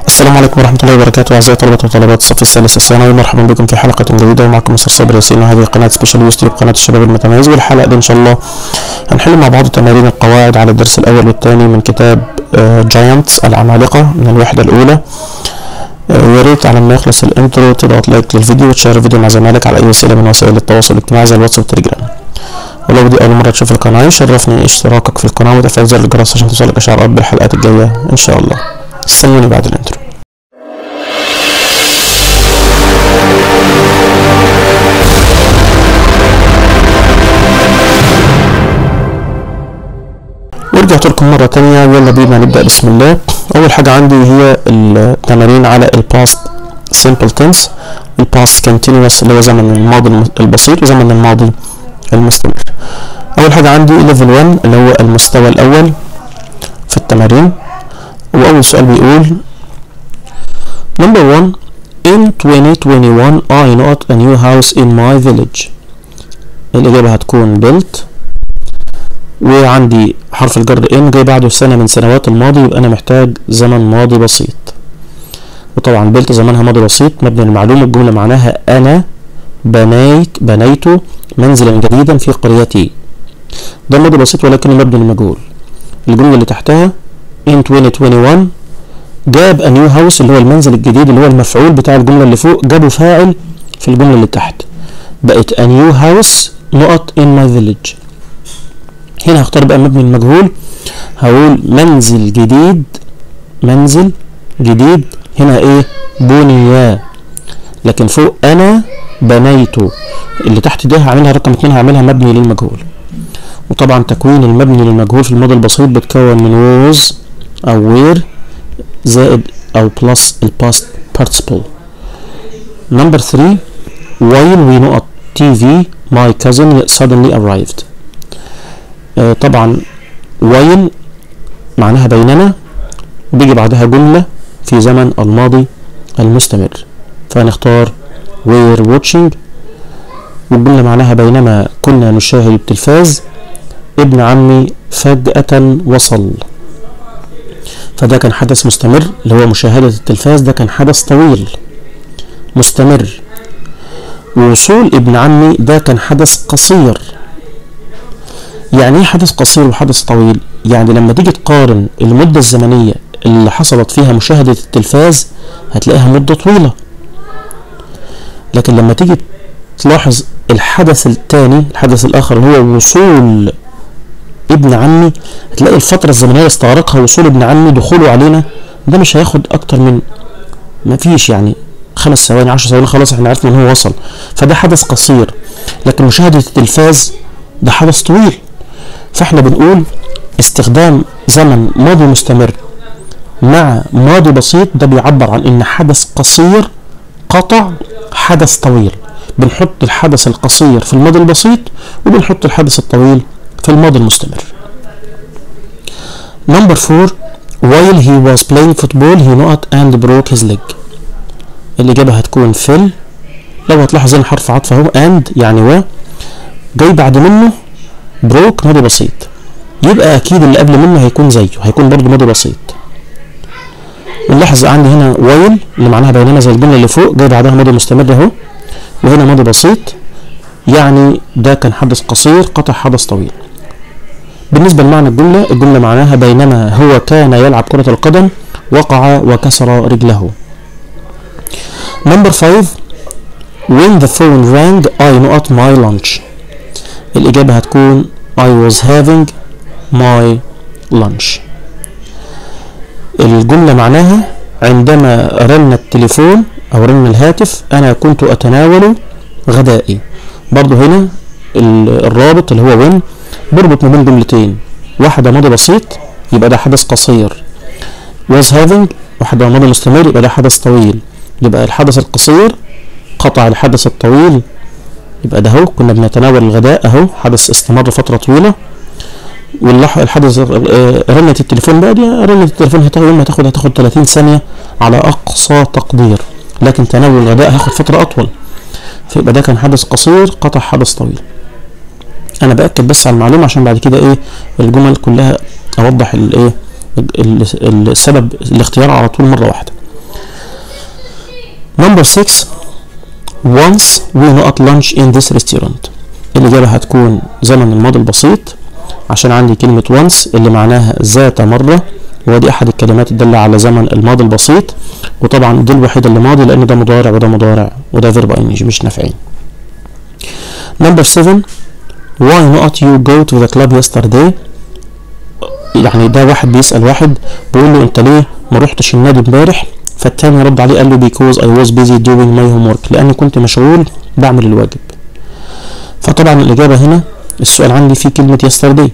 السلام عليكم ورحمة الله وبركاته أعزائي طلبة وطالبات الصف الثالث الثانوي مرحبا بكم في حلقة جديدة ومعكم مستر صابر ياسين وهذه قناة سبيشال يوتيوب قناة الشباب المتميز والحلقة دي إن شاء الله هنحل مع بعض تمارين القواعد على الدرس الأول والثاني من كتاب جاينتس العمالقة من الوحدة الأولى آه، ويا ريت على ما يخلص الانترو تضغط لايك للفيديو وتشير الفيديو مع زمايلك على أي وسيلة من وسائل التواصل الاجتماعي زي الواتس والتليجرام ولو دي أول مرة تشوف القناة يشرفني اشتراكك في القناة وتفعيل زر الجرس عشان توصلك إشعارات بالحلقات الجاية إن شاء الله استنوني بعد الانترو ورجعت لكم مرة تانية يلا بينا نبدأ بسم الله أول حاجة عندي هي التمارين على الباست simple tense الباست continuous اللي هو زمن الماضي البسيط وزمن الماضي المستمر أول حاجة عندي level 1 اللي هو المستوى الأول في التمارين وأول سؤال بيقول number 1 in 2021 I not a new house in my village الإجابة هتكون built وعندي حرف الجر ان جاي بعده سنة من سنوات الماضي يبقى انا محتاج زمن ماضي بسيط وطبعا بلت زمانها ماضي بسيط مبني المعلومة الجملة معناها انا بنيت بنيت منزلا جديدا في قريتي ده ماضي بسيط ولكنه مبني للمجهول الجملة اللي تحتها in 2021 جاب a new house اللي هو المنزل الجديد اللي هو المفعول بتاع الجملة اللي فوق جابوا فاعل في الجملة اللي تحت بقت a new house نقط in my village هنا هختار بقى مبني المجهول هقول منزل جديد منزل جديد هنا ايه بني لكن فوق انا بنيته اللي تحت ده هعملها رقم اتنين هعملها مبني للمجهول وطبعا تكوين المبني للمجهول في الماضي البسيط بتكون من was او were زائد او plus الباست participle number 3 while we know TV my cousin suddenly arrived آه طبعا while معناها بينما وبيجي بعدها جملة في زمن الماضي المستمر فنختار we're watching والجملة معناها بينما كنا نشاهد التلفاز ابن عمي فجأة وصل فده كان حدث مستمر اللي هو مشاهدة التلفاز ده كان حدث طويل مستمر ووصول ابن عمي ده كان حدث قصير يعني ايه حدث قصير وحدث طويل يعني لما تيجي تقارن المدة الزمنية اللي حصلت فيها مشاهدة التلفاز هتلاقيها مدة طويلة لكن لما تيجي تلاحظ الحدث الثاني الحدث الآخر اللي هو وصول ابن عمي هتلاقي الفترة الزمنية اللي استغرقها وصول ابن عمي دخوله علينا ده مش هياخد أكتر من ما فيش يعني خمس ثواني عشر ثواني خلاص احنا عرفنا ان هو وصل فده حدث قصير لكن مشاهدة التلفاز ده حدث طويل فاحنا بنقول استخدام زمن ماضي مستمر مع ماضي بسيط ده بيعبر عن ان حدث قصير قطع حدث طويل بنحط الحدث القصير في الماضي البسيط وبنحط الحدث الطويل في الماضي المستمر number four while he was playing football he not and broke his leg الإجابة هتكون فيل لو هتلاحظ هنا حرف عطف اهو and يعني و جاي بعد منه بروك ماضي بسيط يبقى اكيد اللي قبل منه هيكون زيه هيكون برضو ماضي بسيط نلاحظ عندي هنا وايل اللي معناها بينما زي الجمله اللي فوق جاي بعدها ماضي مستمر اهو وهنا ماضي بسيط يعني ده كان حدث قصير قطع حدث طويل بالنسبة لمعنى الجملة الجملة معناها بينما هو كان يلعب كرة القدم وقع وكسر رجله number 5 when the phone rang I not my lunch الإجابة هتكون I was having my lunch الجملة معناها عندما رن التليفون أو رن الهاتف أنا كنت أتناول غدائي برضو هنا الرابط اللي هو وين بربط ما بين جملتين واحدة ماضي بسيط يبقى ده حدث قصير was having واحدة ماضي مستمر يبقى ده حدث طويل يبقى الحدث القصير قطع الحدث الطويل يبقى ده اهو كنا بنتناول الغداء اهو حدث استمر فترة طويلة والحدث رنة التليفون بقى دي رنة التليفون هتاخد يوم هتاخد هتاخد 30 ثانية على أقصى تقدير لكن تناول الغداء هاخد فترة أطول فيبقى ده كان حدث قصير قطع حدث طويل أنا بأكد بس على المعلومة عشان بعد كده إيه الجمل كلها أوضح الإيه السبب الاختيار على طول مرة واحدة number 6 once we not lunch in this restaurant الإجابة هتكون زمن الماضي البسيط عشان عندي كلمة once اللي معناها ذات مرة ودي أحد الكلمات الدالة على زمن الماضي البسيط وطبعا دي الوحيدة اللي ماضي لأن ده مضارع وده مضارع وده فيرب إنجي مش نافعين number 7 why not you go to the club yesterday يعني ده واحد بيسأل واحد بيقول له انت ليه ما رحتش النادي امبارح فالتاني رد عليه قال له because I was busy doing my homework لأني كنت مشغول بعمل الواجب فطبعا الإجابة هنا السؤال عندي فيه كلمة yesterday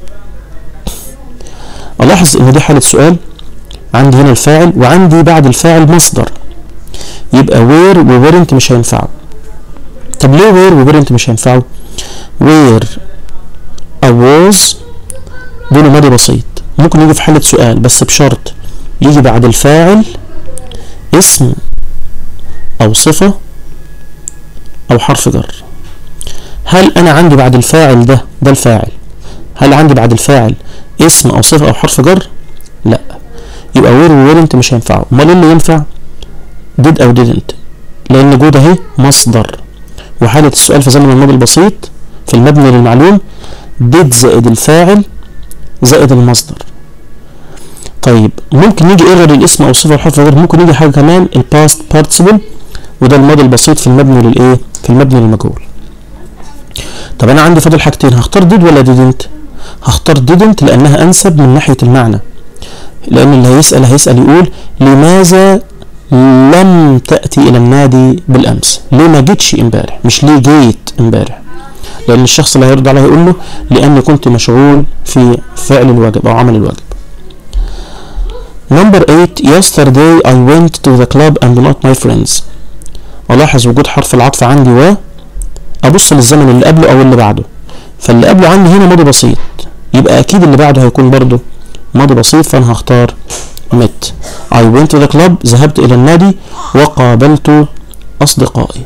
ألاحظ إن دي حالة سؤال عندي هنا الفاعل وعندي بعد الفاعل مصدر يبقى where و weren't مش هينفعوا طب ليه where و weren't مش هينفعوا where I was دول ماضي بسيط ممكن يجي في حالة سؤال بس بشرط يجي بعد الفاعل اسم أو صفة أو حرف جر هل أنا عندي بعد الفاعل ده ده الفاعل هل عندي بعد الفاعل اسم أو صفة أو حرف جر لا يبقى وير ووير انت مش هينفعوا امال ايه اللي ينفع did أو didn't لأن جود أهي مصدر وحالة السؤال في زمن الماضي البسيط في المبني للمعلوم did زائد الفاعل زائد المصدر طيب ممكن يجي ايه غير الاسم او الصفه والحرف غير ممكن يجي حاجه كمان الباست participle وده الماضي البسيط في المبني للايه في المبني للمجهول طب انا عندي فاضل حاجتين هختار did ولا didn't هختار didn't لانها انسب من ناحيه المعنى لان اللي هيسال هيسال يقول لماذا لم تاتي الى النادي بالامس ليه ما جيتش امبارح مش ليه جيت امبارح لان الشخص اللي هيرد عليه يقول له لاني كنت مشغول في فعل الواجب او عمل الواجب Number 8 Yesterday I went to the club and met my friends ألاحظ وجود حرف العطف عندي و أبص للزمن اللي قبله أو اللي بعده فاللي قبله عندي هنا ماضي بسيط يبقى أكيد اللي بعده هيكون برضه ماضي بسيط فأنا هختار met I went to the club ذهبت إلى النادي وقابلت أصدقائي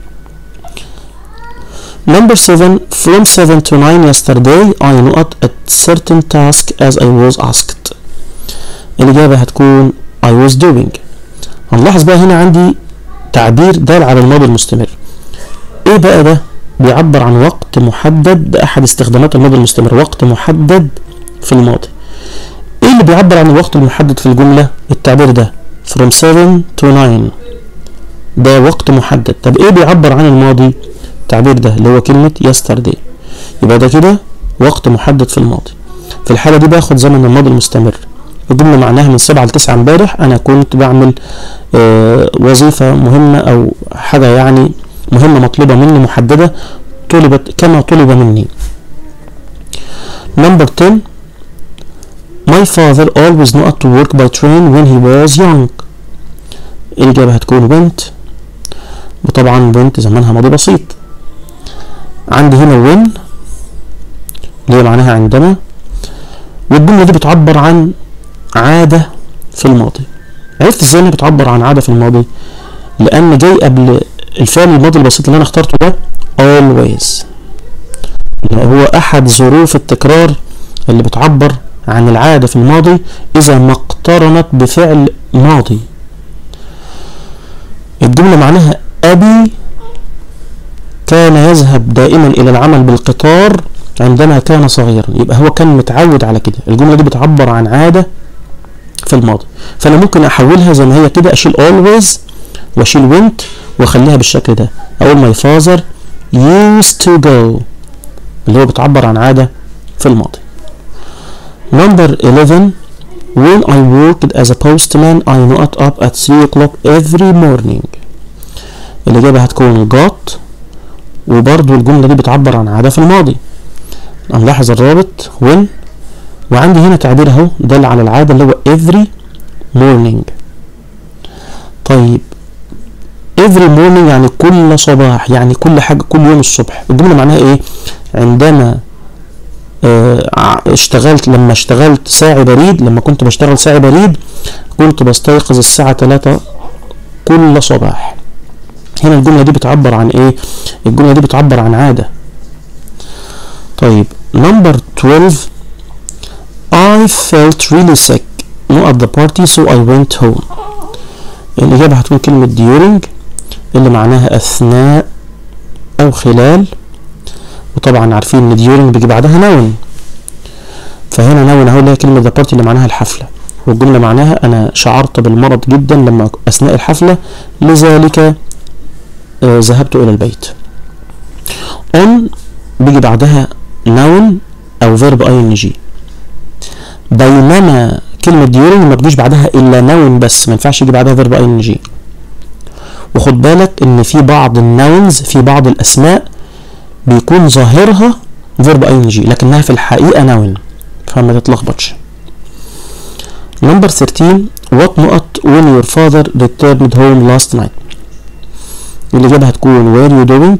Number 7 From 7 to 9 yesterday I not a certain task as I was asked الإجابة هتكون I was doing هنلاحظ بقى هنا عندي تعبير دال على الماضي المستمر ايه بقى ده بيعبر عن وقت محدد بأحد استخدامات الماضي المستمر وقت محدد في الماضي ايه اللي بيعبر عن الوقت المحدد في الجملة التعبير ده from 7 to 9 ده وقت محدد طب ايه بيعبر عن الماضي التعبير ده اللي هو كلمة yesterday يبقى ده كده وقت محدد في الماضي في الحالة دي باخد زمن الماضي المستمر الجملة معناها من سبعة لتسعة امبارح أنا كنت بعمل آه وظيفة مهمة أو حاجة يعني مهمة مطلوبة مني محددة طلبت كما طلب مني Number 10 My father always knew to work by train when he was young الإجابة هتكون went وطبعا went زمانها ماضي بسيط عندي هنا when اللي هي معناها عندما والجملة دي بتعبر عن عادة في الماضي عرفت ازاي انها بتعبر عن عادة في الماضي لان جاي قبل الفعل الماضي البسيط اللي انا اخترته ده always اللي هو احد ظروف التكرار اللي بتعبر عن العادة في الماضي اذا ما اقترنت بفعل ماضي الجملة معناها ابي كان يذهب دائما الى العمل بالقطار عندما كان صغيرا يبقى هو كان متعود على كده الجملة دي بتعبر عن عادة في الماضي فانا ممكن احولها زي ما هي كده اشيل always واشيل went واخليها بالشكل ده اقول my father used to go اللي هو بتعبر عن عادة في الماضي number 11 when I worked as a postman I got up at 3 o'clock every morning الإجابة هتكون got وبرضو الجملة دي بتعبر عن عادة في الماضي نلاحظ الرابط when وعندي هنا تعبير اهو دل على العادة اللي هو every morning طيب every morning يعني كل صباح يعني كل حاجة كل يوم الصبح الجملة معناها ايه عندما اه اشتغلت لما اشتغلت ساعي بريد لما كنت بشتغل ساعي بريد كنت بستيقظ الساعة 3 كل صباح هنا الجملة دي بتعبر عن ايه الجملة دي بتعبر عن عادة طيب number 12 I felt really sick not at the party so I went home الإجابة هتكون كلمة during اللي معناها أثناء أو خلال وطبعا عارفين إن during بيجي بعدها نون فهنا نون أهو اللي هي كلمة the party اللي معناها الحفلة والجملة معناها أنا شعرت بالمرض جدا لما أثناء الحفلة لذلك آه ذهبت إلى البيت on بيجي بعدها noun أو verb ing بينما كلمة during ما بيجيش بعدها إلا noun بس ما ينفعش يجي بعدها verb ing وخد بالك إن في بعض الناونز في بعض الأسماء بيكون ظاهرها verb ing لكنها في الحقيقة noun فما تتلخبطش Number 13 What نقط when your father returned home last night الإجابة هتكون where you doing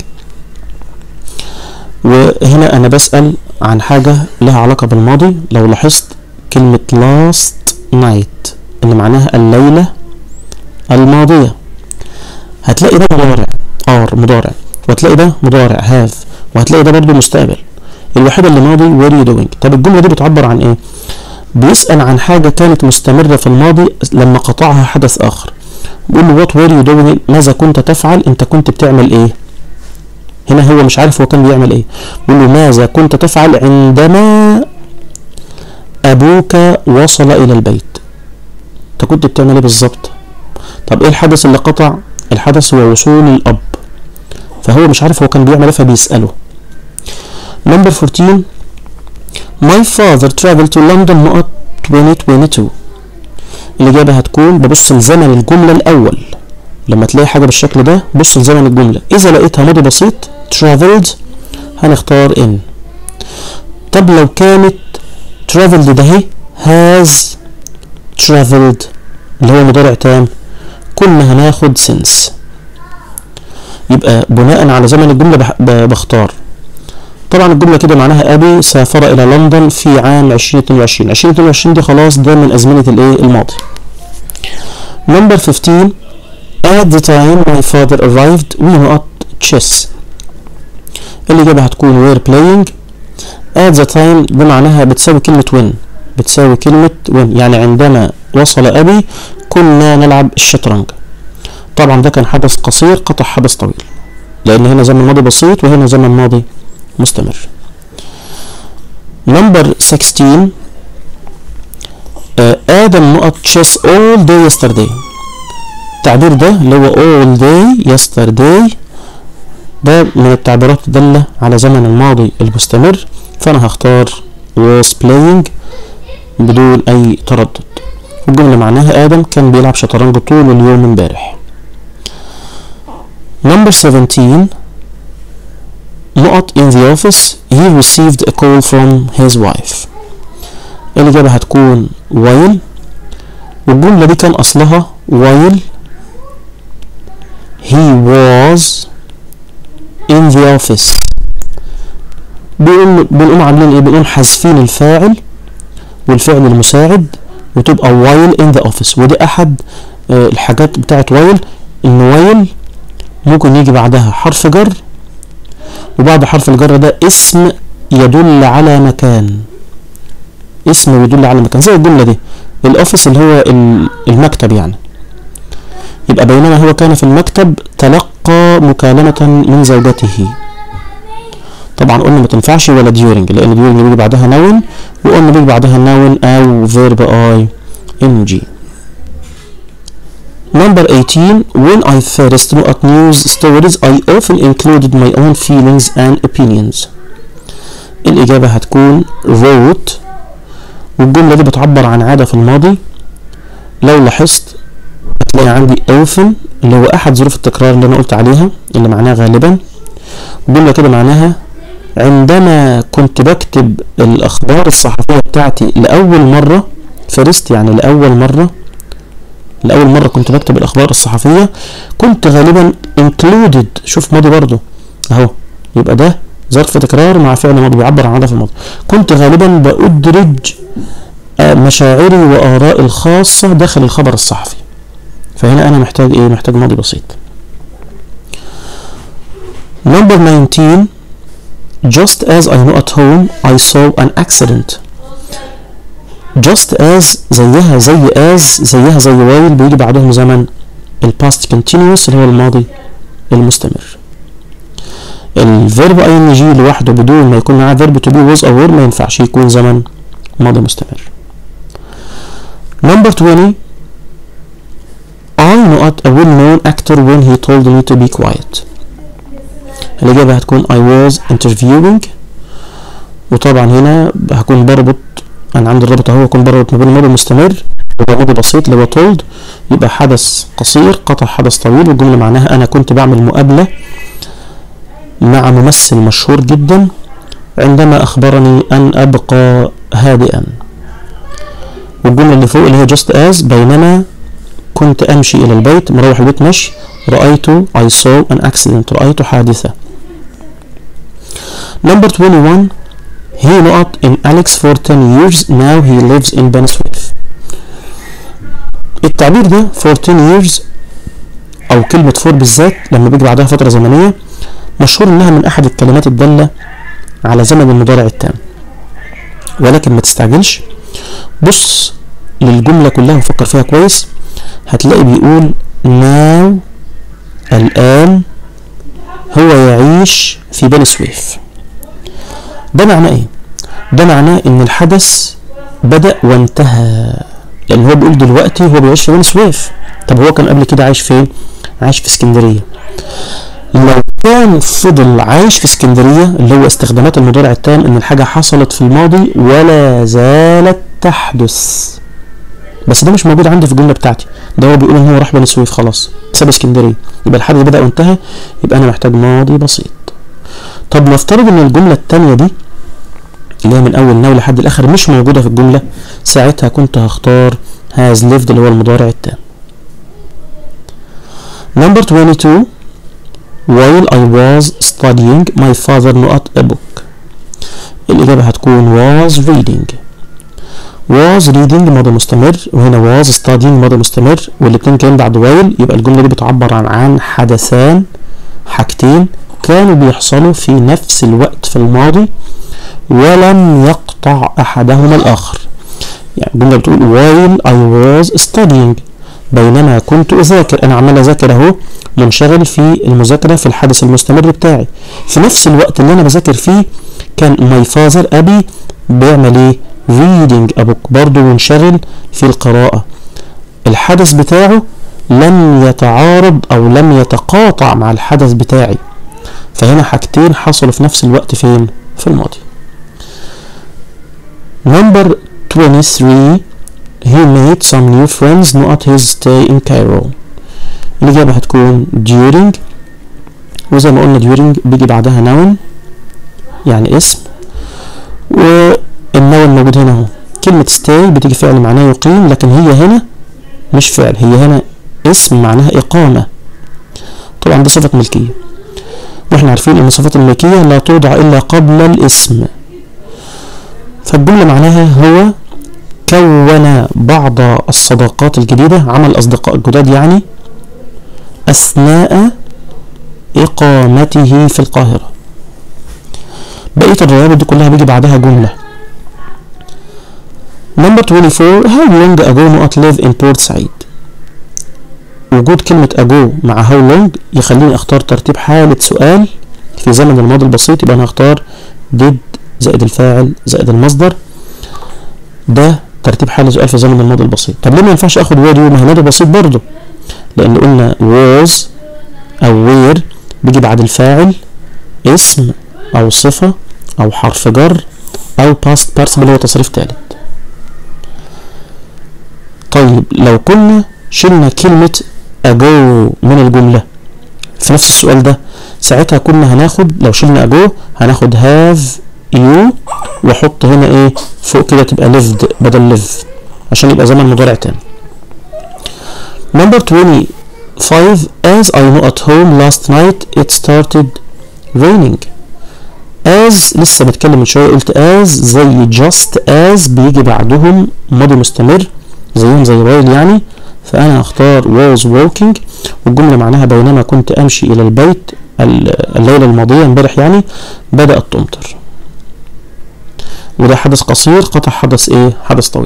وهنا أنا بسأل عن حاجة لها علاقة بالماضي لو لاحظت كلمة last night اللي معناها الليلة الماضية هتلاقي ده مضارع ار مضارع وهتلاقي ده مضارع have وهتلاقي ده برضه مستقبل الوحيدة اللي ماضي where you doing طب الجملة دي بتعبر عن ايه بيسأل عن حاجة كانت مستمرة في الماضي لما قطعها حدث آخر بيقول له what were you doing ماذا كنت تفعل انت كنت بتعمل ايه هنا هو مش عارف هو كان بيعمل ايه بيقول له ماذا كنت تفعل عندما ابوك وصل الى البيت انت كنت بتعمل ايه بالظبط طب ايه الحدث اللي قطع الحدث هو وصول الاب فهو مش عارف هو كان بيعمل ايه فبيسأله نمبر 14 My father traveled to London نقط 2022 الإجابة هتكون ببص لزمن الجملة الأول لما تلاقي حاجة بالشكل ده بص لزمن الجملة إذا لقيتها ماضي بسيط traveled هنختار in طب لو كانت traveled ده اهي has traveled اللي هو مضارع تام كنا هناخد since يبقى بناء على زمن الجملة بح- ب- بختار طبعا الجملة كده معناها أبي سافر إلى لندن في عام 2022 2022 دي خلاص ده من أزمنة الإيه الماضي Number 15 At the time my father arrived we نقط chess الإجابة هتكون were playing At the time ده معناها بتساوي كلمة when بتساوي كلمة when يعني عندما وصل أبي كنا نلعب الشطرنج طبعا ده كان حدث قصير قطع حدث طويل لأن هنا زمن ماضي بسيط وهنا زمن ماضي مستمر نمبر 16 آه، آدم نقط chess all day yesterday التعبير ده اللي هو all day yesterday ده من التعبيرات الدالة على زمن الماضي المستمر فأنا هختار was playing بدون أي تردد والجملة معناها آدم كان بيلعب شطرنج طول اليوم امبارح Number 17 نقط in the office he received a call from his wife الإجابة هتكون while والجملة دي كان أصلها while he was in the office بيقول بنقوم عاملين ايه بنقوم حذفين الفاعل والفعل المساعد وتبقى while in the office ودي أحد آه، الحاجات بتاعت while إن while ممكن يجي بعدها حرف جر وبعد حرف الجر ده اسم يدل على مكان اسم يدل على مكان زي الجملة دي الاوفيس اللي هو ال- المكتب يعني يبقى بينما هو كان في المكتب تلقى مكالمة من زوجته طبعا قلنا ما تنفعش ولا ديورنج لان ديورنج بيجي بعدها نون وقلنا بيجي بعدها نون او فيرب اي ان جي Number 18 When I first knew at news stories I often included my own feelings and opinions الإجابة هتكون wrote والجملة دي بتعبر عن عادة في الماضي لو لاحظت هتلاقي عندي often اللي هو أحد ظروف التكرار اللي أنا قلت عليها اللي معناها غالبا الجملة كده معناها عندما كنت بكتب الأخبار الصحفية بتاعتي لأول مرة فرست يعني لأول مرة لأول مرة كنت بكتب الأخبار الصحفية كنت غالبا included شوف ماضي برضو أهو يبقى ده ظرف تكرار مع فعل ماضي بيعبر عن هذا في الماضي كنت غالبا بأدرج آه، مشاعري وآرائي الخاصة داخل الخبر الصحفي فهنا أنا محتاج إيه محتاج ماضي بسيط Number 19 Just as I know at home I saw an accident just as زيها زي as زيها زي while بيجي بعدهم زمن ال past continuous اللي هو الماضي المستمر الفيرب اي ان جي لوحده بدون ما يكون معاه فيرب تو بي ويز او وير ما ينفعش يكون زمن ماضي مستمر number 20 I not a well-known actor when he told me to be quiet الإجابة هتكون I was interviewing وطبعا هنا هكون بربط أنا عندي الرابط أهو هكون بربط ما بين الماضي المستمر وماضي بسيط اللي هو told يبقى حدث قصير قطع حدث طويل والجملة معناها أنا كنت بعمل مقابلة مع ممثل مشهور جدا عندما أخبرني أن أبقى هادئا والجملة اللي فوق اللي هي just as بينما كنت أمشي إلى البيت مروح البيت مشي رأيت I saw an accident رأيت حادثة number 21 he not in Alex for 10 years now he lives in Ben Swift التعبير ده for 10 years أو كلمة for بالذات لما بيجي بعدها فترة زمنية مشهور إنها من أحد الكلمات الدالة على زمن المضارع التام ولكن ما تستعجلش بص للجملة كلها وفكر فيها كويس هتلاقي بيقول now الآن هو يعيش في بني سويف ده معناه ايه ده معناه ان الحدث بدأ وانتهى لان هو بيقول دلوقتي هو بيعيش في بني سويف طب هو كان قبل كده عايش فين عايش في اسكندرية لو كان فضل عايش في اسكندرية اللي هو استخدامات المضارع التام ان الحاجة حصلت في الماضي ولا زالت تحدث بس ده مش موجود عندي في الجمله بتاعتي ده هو بيقول ان هو راح بني سويف خلاص ساب اسكندريه يبقى الحدث بدا وانتهى يبقى انا محتاج ماضي بسيط طب نفترض ان الجمله الثانيه دي اللي هي من اول ناو لحد الاخر مش موجوده في الجمله ساعتها كنت هختار has lived اللي هو المضارع التام number 22 while I was studying my father not a book الإجابة هتكون was reading was reading ماضي مستمر وهنا was studying ماضي مستمر والاتنين كان بعد while يبقى الجملة دي بتعبر عن عن حدثان حاجتين كانوا بيحصلوا في نفس الوقت في الماضي ولم يقطع أحدهما الآخر يعني الجملة بتقول while I was studying بينما كنت أذاكر أنا عمال أذاكر أهو منشغل في المذاكرة في الحدث المستمر بتاعي في نفس الوقت اللي أنا بذاكر فيه كان ماي فازر أبي بيعمل إيه reading a book برضه منشغل في القراءة الحدث بتاعه لم يتعارض أو لم يتقاطع مع الحدث بتاعي فهنا حاجتين حصلوا في نفس الوقت فين في الماضي number 23 he made some new friends not his stay in Cairo الإجابة هتكون during وزي ما قلنا during بيجي بعدها noun يعني اسم والنون موجود هنا اهو كلمة stay بتيجي فعل معناه يقيم لكن هي هنا مش فعل هي هنا اسم معناها إقامة طبعا دي صفة ملكية واحنا عارفين ان صفات الملكية لا توضع إلا قبل الاسم فالجملة معناها هو كون بعض الصداقات الجديدة عمل أصدقاء جداد يعني أثناء إقامته في القاهرة بقية الروابط دي كلها بيجي بعدها جملة Number 24 How long ago not live in Port Said وجود كلمة ago مع how long يخليني اختار ترتيب حالة سؤال في زمن الماضي البسيط يبقى انا هختار did زائد الفاعل زائد المصدر ده ترتيب حالة سؤال في زمن الماضي البسيط طب ليه ما ينفعش اخد where you ما هي ماضي بسيط برضه لان قلنا was او where بيجي بعد الفاعل اسم او صفة او حرف جر او past participle اللي هو تصريف تالت طيب لو كنا شلنا كلمة ago من الجملة في نفس السؤال ده ساعتها كنا هناخد لو شلنا ago هناخد have you واحط هنا ايه فوق كده تبقى lived بدل live عشان يبقى زمن مضارع تاني number 25 as I know at home last night it started raining as لسه بتكلم من شويه قلت as زي just as بيجي بعدهم ماضي مستمر زيهم زي while يعني فانا هختار was walking والجمله معناها بينما كنت امشي الى البيت الليله الماضيه امبارح يعني بدات تمطر وده حدث قصير قطع حدث ايه حدث طويل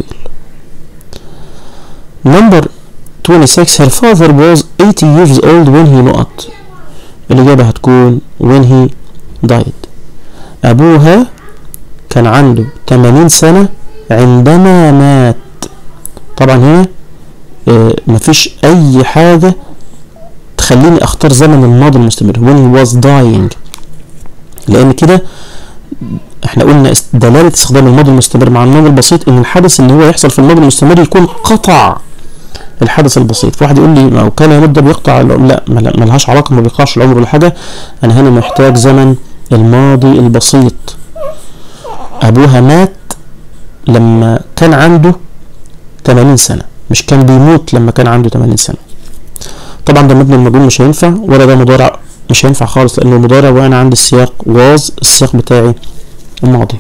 number 26 her father was 80 years old when he not الإجابة هتكون when he died أبوها كان عنده 80 سنة عندما مات طبعا هنا آه، مفيش أي حاجة تخليني أختار زمن الماضي المستمر when he was dying لأن كده احنا قلنا است- دلالة استخدام الماضي المستمر مع الماضي البسيط ان الحدث اللي هو يحصل في الماضي المستمر يكون قطع الحدث البسيط فواحد يقول لي لو كان يمد بيقطع العمر لا مل- ملهاش علاقة ما بيقطعش العمر ولا حاجة انا هنا محتاج زمن الماضي البسيط ابوها مات لما كان عنده 80 سنة مش كان بيموت لما كان عنده 80 سنة طبعا ده مبني المجهول مش هينفع ولا ده مضارع مش هينفع خالص لانه مضارع وانا عندي السياق was السياق بتاعي الماضي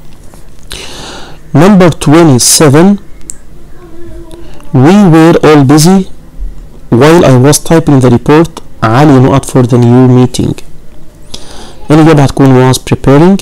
number 27 we were all busy while I was typing the report علي نقط for the new meeting الإجابة هتكون was preparing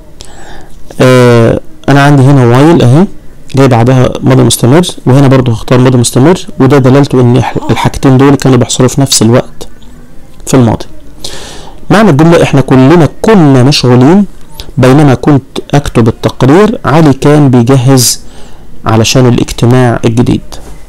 آه أنا عندي هنا while أهي جاي بعدها ماضي مستمر وهنا برضو هختار ماضي مستمر وده دلالته إن إح- الحاجتين دول كانوا بيحصلوا في نفس الوقت في الماضي معنى الجملة إحنا كلنا كنا مشغولين بينما كنت أكتب التقرير علي كان بيجهز علشان الاجتماع الجديد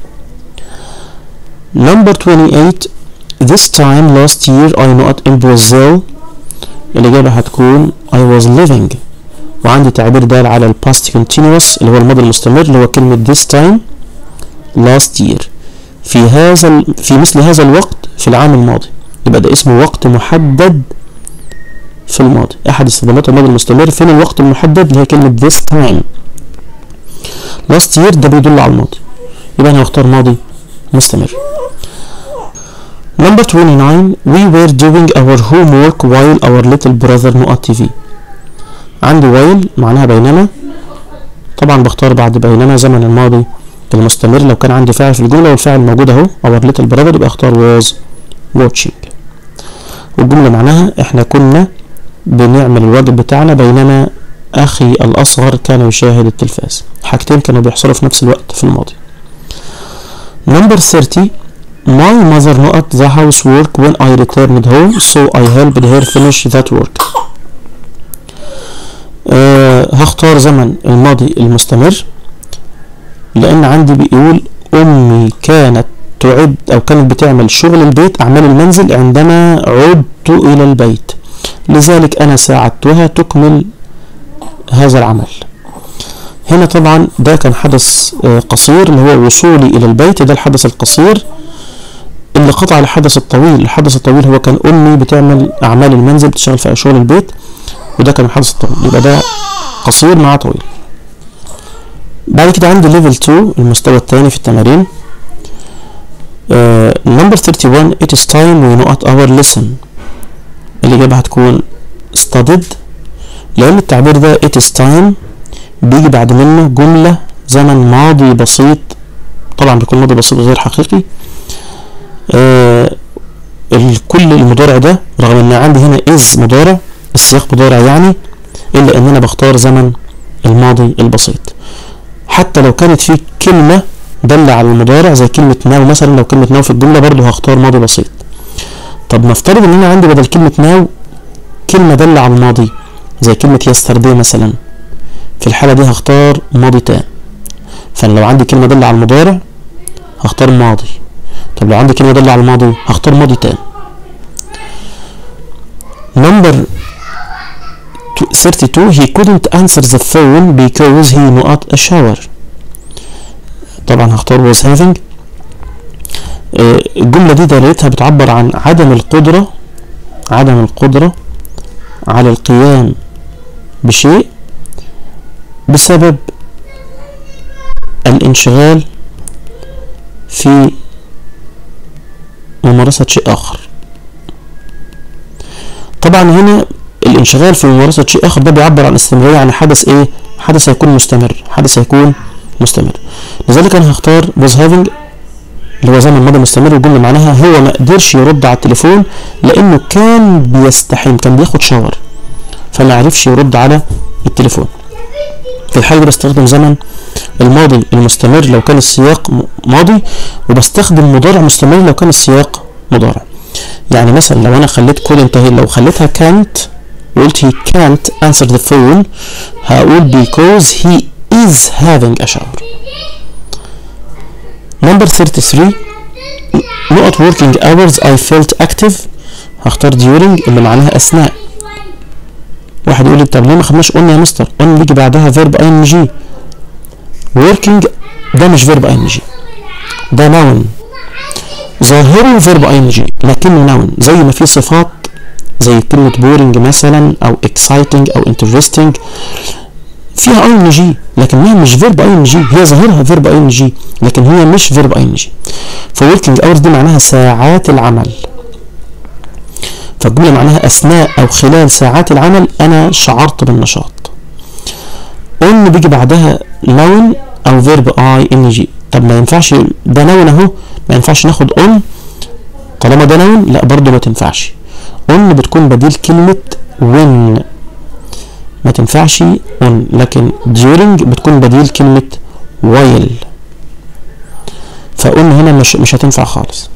Number 28 This time last year I not in Brazil الإجابة هتكون I was living وعندي تعبير دال على ال past continuous اللي هو الماضي المستمر اللي هو كلمة this time last year في هذا ال- في مثل هذا الوقت في العام الماضي يبقى ده اسمه وقت محدد في الماضي أحد استخدامات الماضي المستمر فين الوقت المحدد اللي هي كلمة this time last year ده بيدل على الماضي يبقى أنا هختار ماضي مستمر Number 29 We were doing our homework while our little brother نقط TV عندي while معناها بينما طبعا بختار بعد بينما زمن الماضي المستمر لو كان عندي فاعل في الجملة والفاعل موجود اهو our little brother يبقى اختار was watching والجملة معناها احنا كنا بنعمل الواجب بتاعنا بينما أخي الأصغر كان يشاهد التلفاز حاجتين كانوا بيحصلوا في نفس الوقت في الماضي Number 30 My mother not the housework when I returned home so I helped her finish that work أه هختار زمن الماضي المستمر لأن عندي بيقول أمي كانت تعد أو كانت بتعمل شغل البيت أعمال المنزل عندما عدت إلى البيت لذلك أنا ساعدتها تكمل هذا العمل هنا طبعا ده كان حدث آه، قصير اللي هو وصولي إلى البيت ده الحدث القصير اللي قطع الحدث الطويل الحدث الطويل هو كان أمي بتعمل أعمال المنزل بتشتغل في شغل البيت وده كان الحدث الطويل يبقى ده قصير مع طويل بعد كده عندي ليفل 2 المستوى الثاني في التمارين نمبر 31 it is time we know at our lesson الإجابة هتكون studied لأن التعبير ده it is time بيجي بعد منه جملة زمن ماضي بسيط طبعا بيكون ماضي بسيط غير حقيقي آه الكل المضارع ده رغم ان عندي هنا is مضارع السياق مضارع يعني الا ان انا بختار زمن الماضي البسيط حتى لو كانت في كلمة دالة على المضارع زي كلمة ناو مثلا لو كلمة ناو في الجملة برضو هختار ماضي بسيط طب نفترض ان انا عندي بدل كلمة ناو كلمة دالة على الماضي زي كلمة يسترداي مثلا في الحالة دي هختار ماضي تام فانا لو عندي كلمة دالة على المضارع هختار ماضي طب لو عندي كلمة دالة على الماضي هختار ماضي تام number 32 he couldn't answer the phone because he not a shower طبعا هختار was having آه، الجملة دي دلالتها بتعبر عن عدم القدرة عدم القدرة على القيام بشيء بسبب الانشغال في ممارسة شيء آخر طبعا هنا الانشغال في ممارسة شيء آخر ده بيعبر عن استمرارية عن حدث إيه؟ حدث هيكون مستمر حدث هيكون مستمر لذلك أنا هختار was having اللي هو زمن ماضي مستمر والجملة معناها هو ما قدرش يرد على التليفون لأنه كان بيستحم كان بياخد شاور فما عرفش يرد على التليفون في الحالة دي بستخدم زمن الماضي المستمر لو كان السياق م- ماضي وبستخدم مضارع مستمر لو كان السياق مضارع يعني مثلا لو انا خليت couldn't اهي لو خليتها can't وقلت he can't answer the phone هقول because he is having a shower number 33 not working hours I felt active هختار during اللي معناها اثناء واحد يقول لي طب ليه ما خدناش on يا مستر on يجي بعدها verb ing working ده مش verb ing ده noun ظاهره verb ing لكنه noun زي ما في صفات زي كلمة boring مثلا أو exciting أو interesting فيها ing لكنها مش verb ing هي ظاهرها verb ing لكن هي مش verb ing ف working hours دي معناها ساعات العمل فالجملة معناها أثناء أو خلال ساعات العمل أنا شعرت بالنشاط on بيجي بعدها noun أو verb ing طب ما ينفعش ده noun أهو ما ينفعش ناخد on طالما ده noun لا برضه ما تنفعش on بتكون بديل كلمة when ما تنفعش on لكن during بتكون بديل كلمة while فon هنا مش مش هتنفع خالص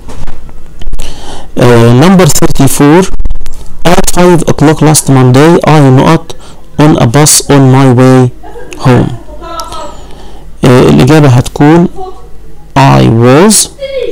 نمبر 34 at 5 o'clock last Monday I not on a bus on my way home uh, الإجابة هتكون I was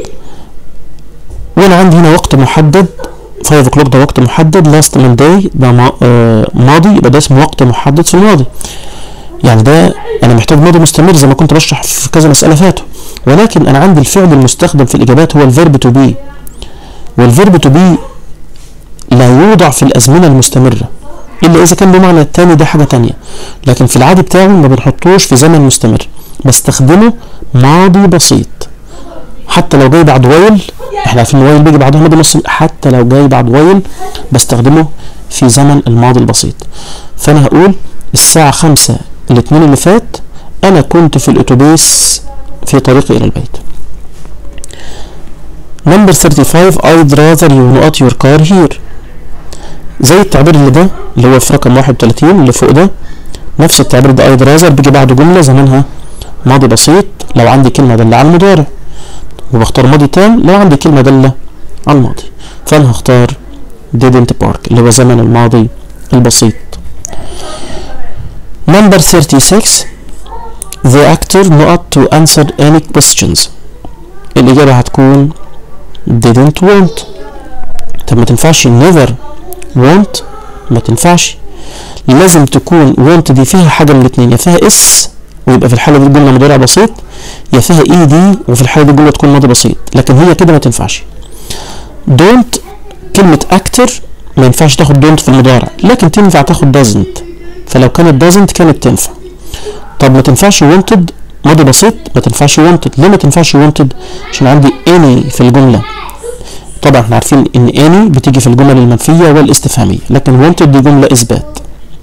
وأنا عندي هنا وقت محدد 5 o'clock ده وقت محدد last Monday ده ما- آه، ماضي يبقى ده اسمه وقت محدد في الماضي يعني ده انا محتاج ماضي مستمر زي ما كنت بشرح في كذا مساله فاتوا ولكن انا عندي الفعل المستخدم في الاجابات هو الفيرب تو بي والفيرب تو بي لا يوضع في الازمنه المستمره الا اذا كان بمعنى التاني ده حاجه تانية لكن في العادي بتاعه ما بنحطوش في زمن مستمر بستخدمه ماضي بسيط حتى لو جاي بعد وايل احنا عارفين وايل بيجي بعدها ماضي بسيط حتى لو جاي بعد وايل بستخدمه في زمن الماضي البسيط فانا هقول الساعة خمسة الاثنين اللي فات انا كنت في الاتوبيس في طريقي الى البيت نمبر 35 I'd rather you not your car here زي التعبير اللي ده اللي هو في رقم 31 اللي فوق ده نفس التعبير ده I'd rather بيجي بعده جملة زمانها ماضي بسيط لو عندي كلمة دالة على المضارع وبختار ماضي تام لو عندي كلمة دالة على الماضي فأنا هختار didn't park اللي هو زمن الماضي البسيط Number 36 The actor not to answer any questions الإجابة هتكون didn't want طب ما تنفعش never want ما تنفعش لازم تكون want دي فيها حاجة من الاتنين يا فيها اس ويبقى في الحالة دي الجملة مضارع بسيط يا فيها اي دي وفي الحالة دي الجملة تكون ماضي بسيط لكن هي كده ما تنفعش don't كلمة actor ما ينفعش تاخد don't في المضارع لكن تنفع تاخد doesn't فلو كانت doesn't كانت تنفع طب ما تنفعش wanted ماضي بسيط ما تنفعش wanted ليه ما تنفعش wanted عشان عندي any في الجملة طبعا احنا عارفين ان any بتيجي في الجمل المنفية والاستفهامية لكن wanted دي جملة اثبات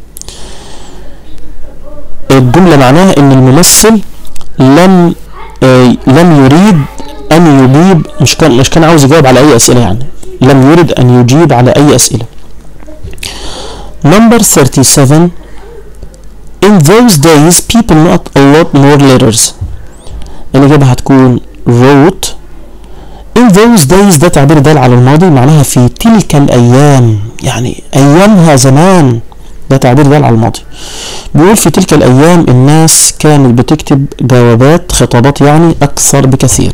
الجملة معناها ان الممثل لم آه لم يريد ان يجيب مش كان مش كان عاوز يجاوب على اي اسئلة يعني لم يرد ان يجيب على اي اسئلة number 37 in those days people not a lot more letters الإجابة هتكون wrote in those days ده تعبير دال على الماضي معناها في تلك الأيام يعني أيامها زمان ده تعبير دال على الماضي بيقول في تلك الأيام الناس كانت بتكتب جوابات خطابات يعني أكثر بكثير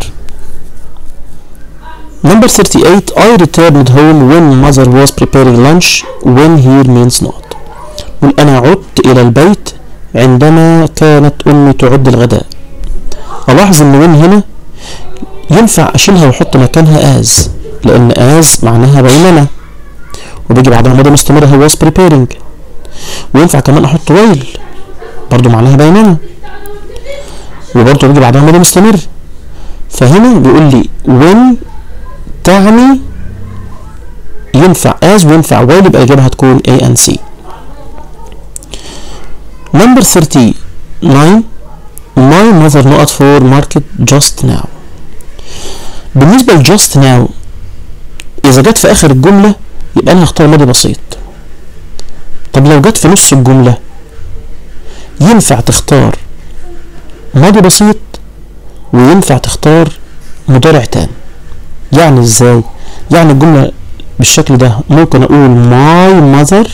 Number 38 I returned home when mother was preparing lunch when here means not قل أنا عدت إلى البيت عندما كانت أمي تعد الغداء ألاحظ إن وين هنا ينفع أشيلها وأحط مكانها as لأن as معناها بينما وبيجي بعدها ماضي مستمر هو was preparing وينفع كمان أحط while برضو معناها بينما وبرضو بيجي بعدها ماضي مستمر فهنا بيقول لي when تعني ينفع as وينفع while يبقى الإجابة هتكون A and C Number 39 My mother not for market just now بالنسبة ل just now إذا جت في آخر الجملة يبقى أنا هختار ماضي بسيط طب لو جت في نص الجملة ينفع تختار ماضي بسيط وينفع تختار مضارع تام يعني ازاي يعني الجملة بالشكل ده ممكن اقول my mother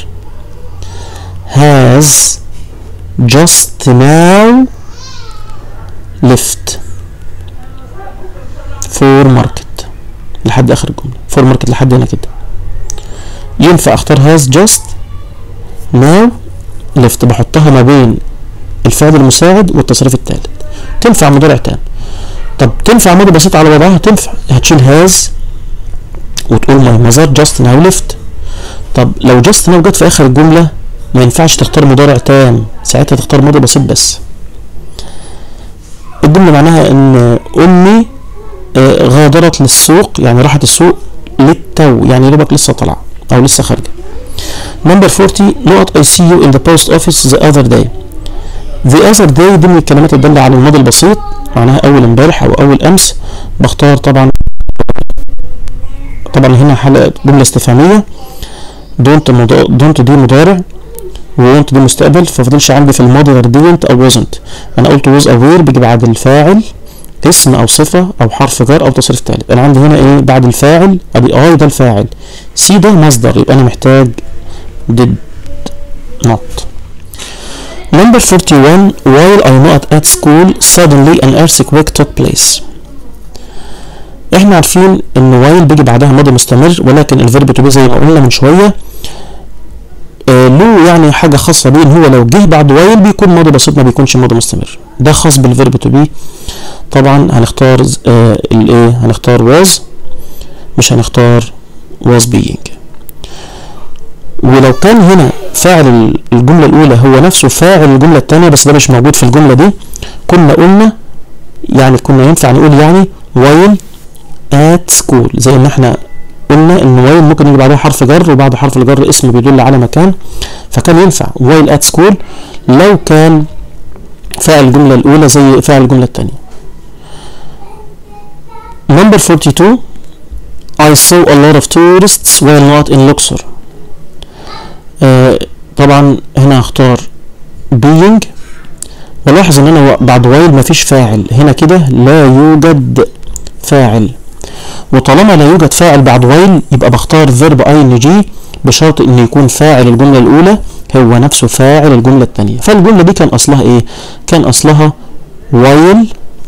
has just now left for market لحد اخر الجمله for market لحد هنا كده ينفع اختار has just now left بحطها ما بين الفعل المساعد والتصريف الثالث تنفع مضارع تام طب تنفع ماضي بسيط على وضعها تنفع هتشيل has وتقول my mother just now left طب لو just now جت في اخر الجمله ما ينفعش تختار مضارع تام ساعتها تختار ماضي بسيط بس الجمله معناها ان امي آه، غادرت للسوق يعني راحت السوق للتو يعني يا دوبك لسه طالعه او لسه خارجه نمبر 40 نقط I see you in the post office the other day the other day دي من الكلمات الدالة على الماضي البسيط معناها أول امبارح أو أول أمس بختار طبعا طبعا هنا حلقة جملة استفهامية don't مضا... don't دي مضارع و want دي مستقبل ففضلش عندي في الماضي غير didn't أو wasn't أنا قلت was aware بيجي بعد الفاعل اسم أو صفة أو حرف جر أو تصريف تالت أنا عندي هنا إيه بعد الفاعل أدي I ده الفاعل C ده مصدر يبقى أنا محتاج did not Number 41 While I not at school suddenly an earthquake took place احنا عارفين ان while بيجي بعدها ماضي مستمر ولكن الفيرب تو بي زي ما قلنا من شويه آه له يعني حاجه خاصه بيه ان هو لو جه بعد while بيكون ماضي بسيط ما بيكونش ماضي مستمر ده خاص بالفيرب تو بي طبعا هنختار آه الايه هنختار was مش هنختار was being ولو كان هنا فاعل الجملة الأولى هو نفسه فاعل الجملة الثانية بس ده مش موجود في الجملة دي كنا قلنا يعني كنا ينفع نقول يعني while at school زي ما احنا قلنا ان while ممكن يجي بعدها حرف جر وبعد حرف الجر اسم بيدل على مكان فكان ينفع while at school لو كان فاعل الجملة الأولى زي فاعل الجملة الثانية Number 42 I saw a lot of tourists while not in Luxor آه طبعا هنا هختار being ولاحظ ان انا بعد while مفيش فاعل هنا كده لا يوجد فاعل وطالما لا يوجد فاعل بعد while يبقى بختار verb ing بشرط ان يكون فاعل الجملة الاولى هو نفسه فاعل الجملة الثانية فالجملة دي كان اصلها ايه كان اصلها while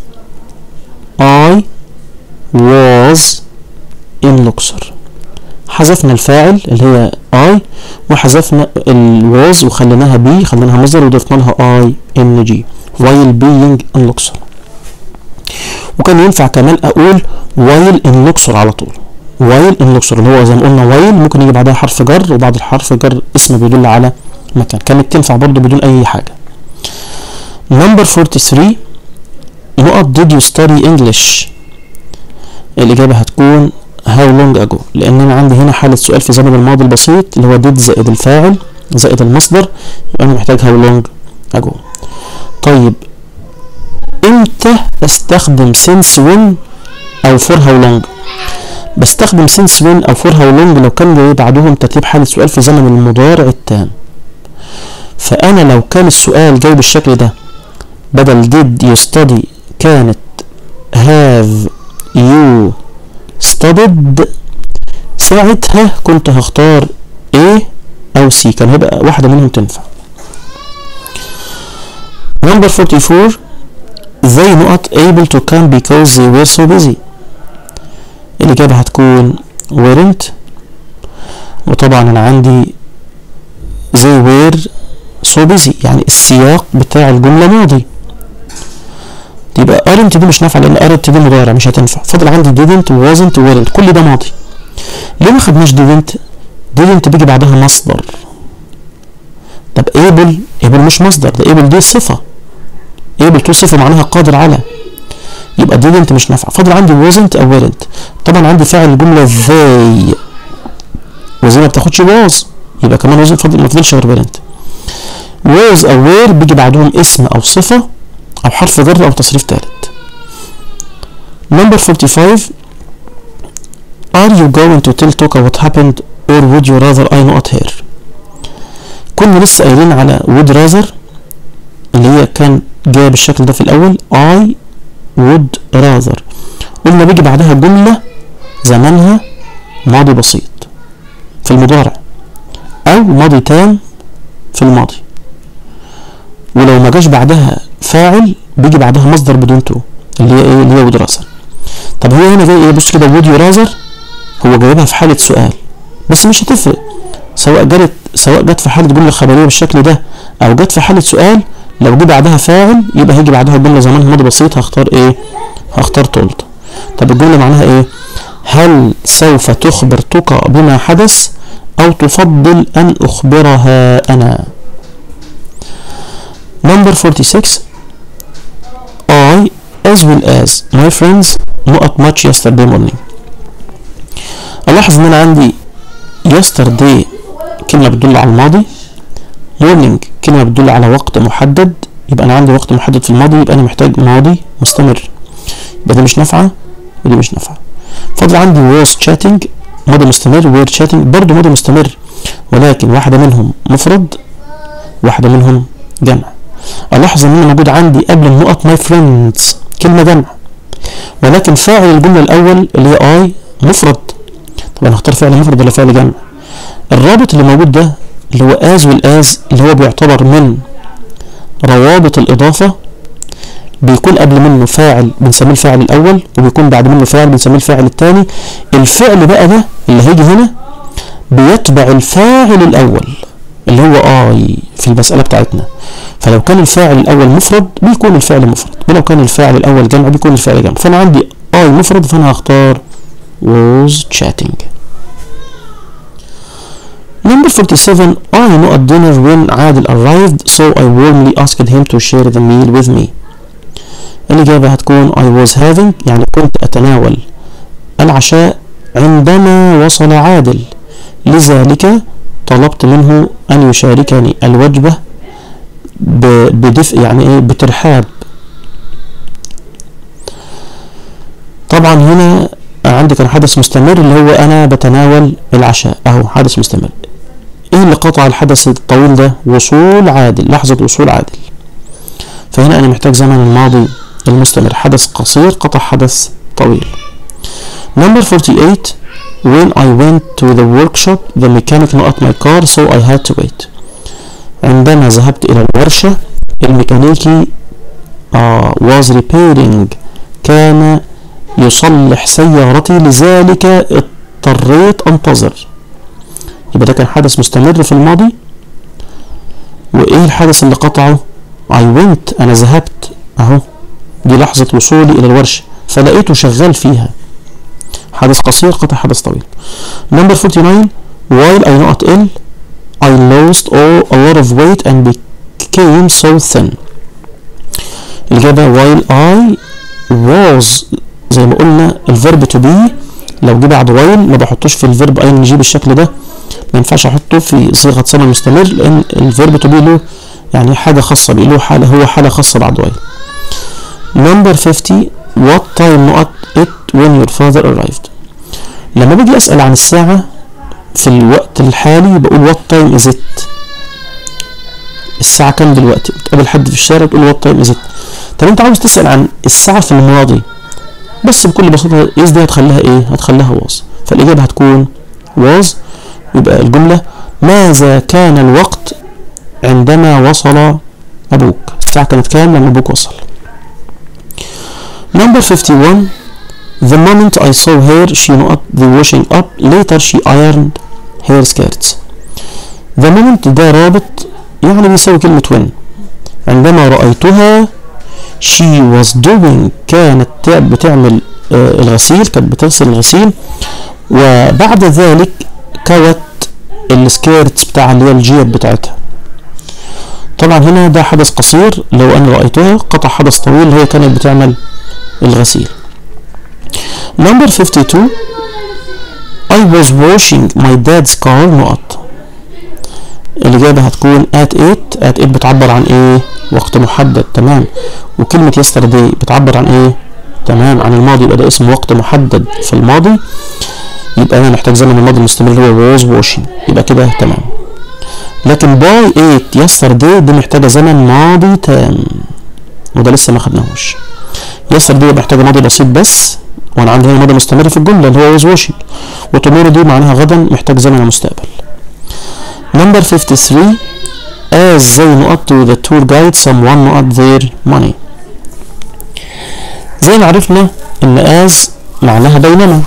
I was in Luxor حذفنا الفاعل اللي هي I وحذفنا ال was وخليناها be خليناها مصدر وضفنا لها I N G while being in Luxor وكان ينفع كمان أقول while in Luxor على طول while in Luxor اللي هو زي ما قلنا while ممكن يجي بعدها حرف جر وبعد الحرف جر اسم بيدل على مكان كانت تنفع برضو بدون أي حاجة number 43 نقط did you study English الإجابة هتكون how long ago لان انا عندي هنا حالة سؤال في زمن الماضي البسيط اللي هو did زائد الفاعل زائد المصدر يبقى انا محتاج how long ago طيب امتى استخدم since when او for how long بستخدم since when او for how long لو كان جاي بعدهم ترتيب حالة سؤال في زمن المضارع التام فانا لو كان السؤال جاي بالشكل ده بدل did you study كانت have you studied ساعتها كنت هختار A أو C كان هيبقى واحدة منهم تنفع number 44 they not able to come because they were so busy الإجابة هتكون weren't وطبعا أنا عندي they were so busy يعني السياق بتاع الجملة ماضي يبقى aren't دي مش نافعة لأن aren't دي مضارع مش هتنفع فضل عندي didn't wasn't weren't كل ده ماضي ليه ما خدناش didn't didn't بيجي بعدها مصدر طب able able مش مصدر ده able دي صفة able تو صفة معناها قادر على يبقى didn't مش نافعة فضل عندي wasn't أو weren't طبعا عندي فاعل الجملة they وزي ما بتاخدش was يبقى كمان wasn't فضل ما فضلش غير weren't was أو were بيجي بعدهم اسم أو صفة أو حرف جر أو تصريف تالت number 45 are you going to tell Toka what happened or would you rather I not here كنا لسه قايلين على would rather اللي هي كان جايه بالشكل ده في الأول I would rather قلنا بيجي بعدها جملة زمانها ماضي بسيط في المضارع او ماضي تام في الماضي ولو ما جاش بعدها فاعل بيجي بعدها مصدر بدون تو اللي هي ايه اللي هي would rather طب هو هنا جاي ايه بص كده would you rather هو جايبها في حالة سؤال بس مش هتفرق سواء جت سواء جت في حالة جملة خبرية بالشكل ده أو جت في حالة سؤال لو جه بعدها فاعل يبقى هيجي بعدها جملة زمان ماضي بسيط هختار ايه هختار told طب الجملة معناها ايه هل سوف تخبر تقى بما حدث أو تفضل أن أخبرها أنا Number 46 I as well as my friends not much yesterday morning ألاحظ إن أنا عندي yesterday كلمة بتدل على الماضي morning كلمة بتدل على وقت محدد يبقى أنا عندي وقت محدد في الماضي يبقى أنا محتاج ماضي مستمر يبقى دي مش نافعة ودي مش نافعة فاضل عندي was chatting ماضي مستمر were chatting برضه ماضي مستمر ولكن واحدة منهم مفرد واحدة منهم جمع ألاحظ إن أنا موجود عندي قبل النقط my friends كلمة جمع ولكن فاعل الجملة الأول اللي هي I مفرد طب أنا هختار فعل مفرد ولا فعل جمع الرابط اللي موجود ده اللي هو as والas اللي هو بيعتبر من روابط الإضافة بيكون قبل منه فاعل بنسميه الفاعل الأول وبيكون بعد منه فاعل بنسميه الفاعل الثاني الفعل بقى ده اللي هيجي هنا بيتبع الفاعل الأول اللي هو اي في المسألة بتاعتنا فلو كان الفاعل الأول مفرد بيكون الفعل مفرد ولو كان الفاعل الأول جمع بيكون الفعل جمع فأنا عندي اي مفرد فأنا هختار was chatting Number 47 I know at dinner when عادل arrived so I warmly asked him to share the meal with me الإجابة هتكون I was having يعني كنت أتناول العشاء عندما وصل عادل لذلك طلبت منه أن يشاركني الوجبة بدفء يعني إيه بترحاب طبعا هنا عندي كان حدث مستمر اللي هو أنا بتناول العشاء أهو حدث مستمر إيه اللي قطع الحدث الطويل ده وصول عادل لحظة وصول عادل فهنا أنا محتاج زمن الماضي المستمر حدث قصير قطع حدث طويل Number 48 When I went to the workshop the mechanic not my car so I had to wait عندما ذهبت إلى الورشة الميكانيكي uh, was repairing كان يصلح سيارتي لذلك اضطريت أنتظر يبقى ده كان حدث مستمر في الماضي وإيه الحدث اللي قطعه I went أنا ذهبت أهو دي لحظة وصولي إلى الورشة فلقيته شغال فيها حدث قصير قطع حدث طويل number 49 while I not ill I lost all, a lot of weight and became so thin الإجابة while I was زي ما قلنا الفيرب to be لو جه بعد while ما بحطوش في الفيرب اي ان جي بالشكل ده ما ينفعش احطه في صيغه زمن مستمر لان الفيرب to be له يعني حاجه خاصه بيه له حاله هو حاله خاصه بعد while number 50 what time not it when your father arrived لما باجي اسال عن الساعه في الوقت الحالي بقول what time is it الساعة كام دلوقتي بتقابل حد في الشارع تقول what time is it طب انت عاوز تسأل عن الساعة في الماضي بس بكل بساطة is دي هتخليها ايه هتخليها was فالإجابة هتكون was يبقى الجملة ماذا كان الوقت عندما وصل أبوك الساعة كانت كام لما أبوك وصل Number 51 The moment I saw her she not the washing up later she ironed her skirts The moment ده رابط يعني بيساوي كلمة when عندما رأيتها she was doing كانت بتعمل آه الغسيل كانت بتغسل الغسيل وبعد ذلك كوت السكيرتس بتاع اللي هي الجيب بتاعتها طبعا هنا ده حدث قصير لو انا رأيتها قطع حدث طويل هي كانت بتعمل الغسيل Number 52 I was washing my dad's car نقط الإجابة هتكون at 8 at 8 بتعبر عن إيه؟ وقت محدد تمام وكلمة yesterday بتعبر عن إيه؟ تمام عن الماضي يبقى ده اسم وقت محدد في الماضي يبقى أنا محتاج زمن الماضي المستمر اللي هو was washing يبقى كده تمام لكن by 8 yesterday دي محتاجة زمن ماضي تام وده لسه ما خدناهوش yesterday محتاجة ماضي بسيط بس وانا عندي هنا ماضي مستمر في الجمله اللي هو was washing وtomorrow دي معناها غدا محتاج زمن المستقبل number 53 as they نقط to the tour guide someone نقط their money زي ما عرفنا ان as معناها بينما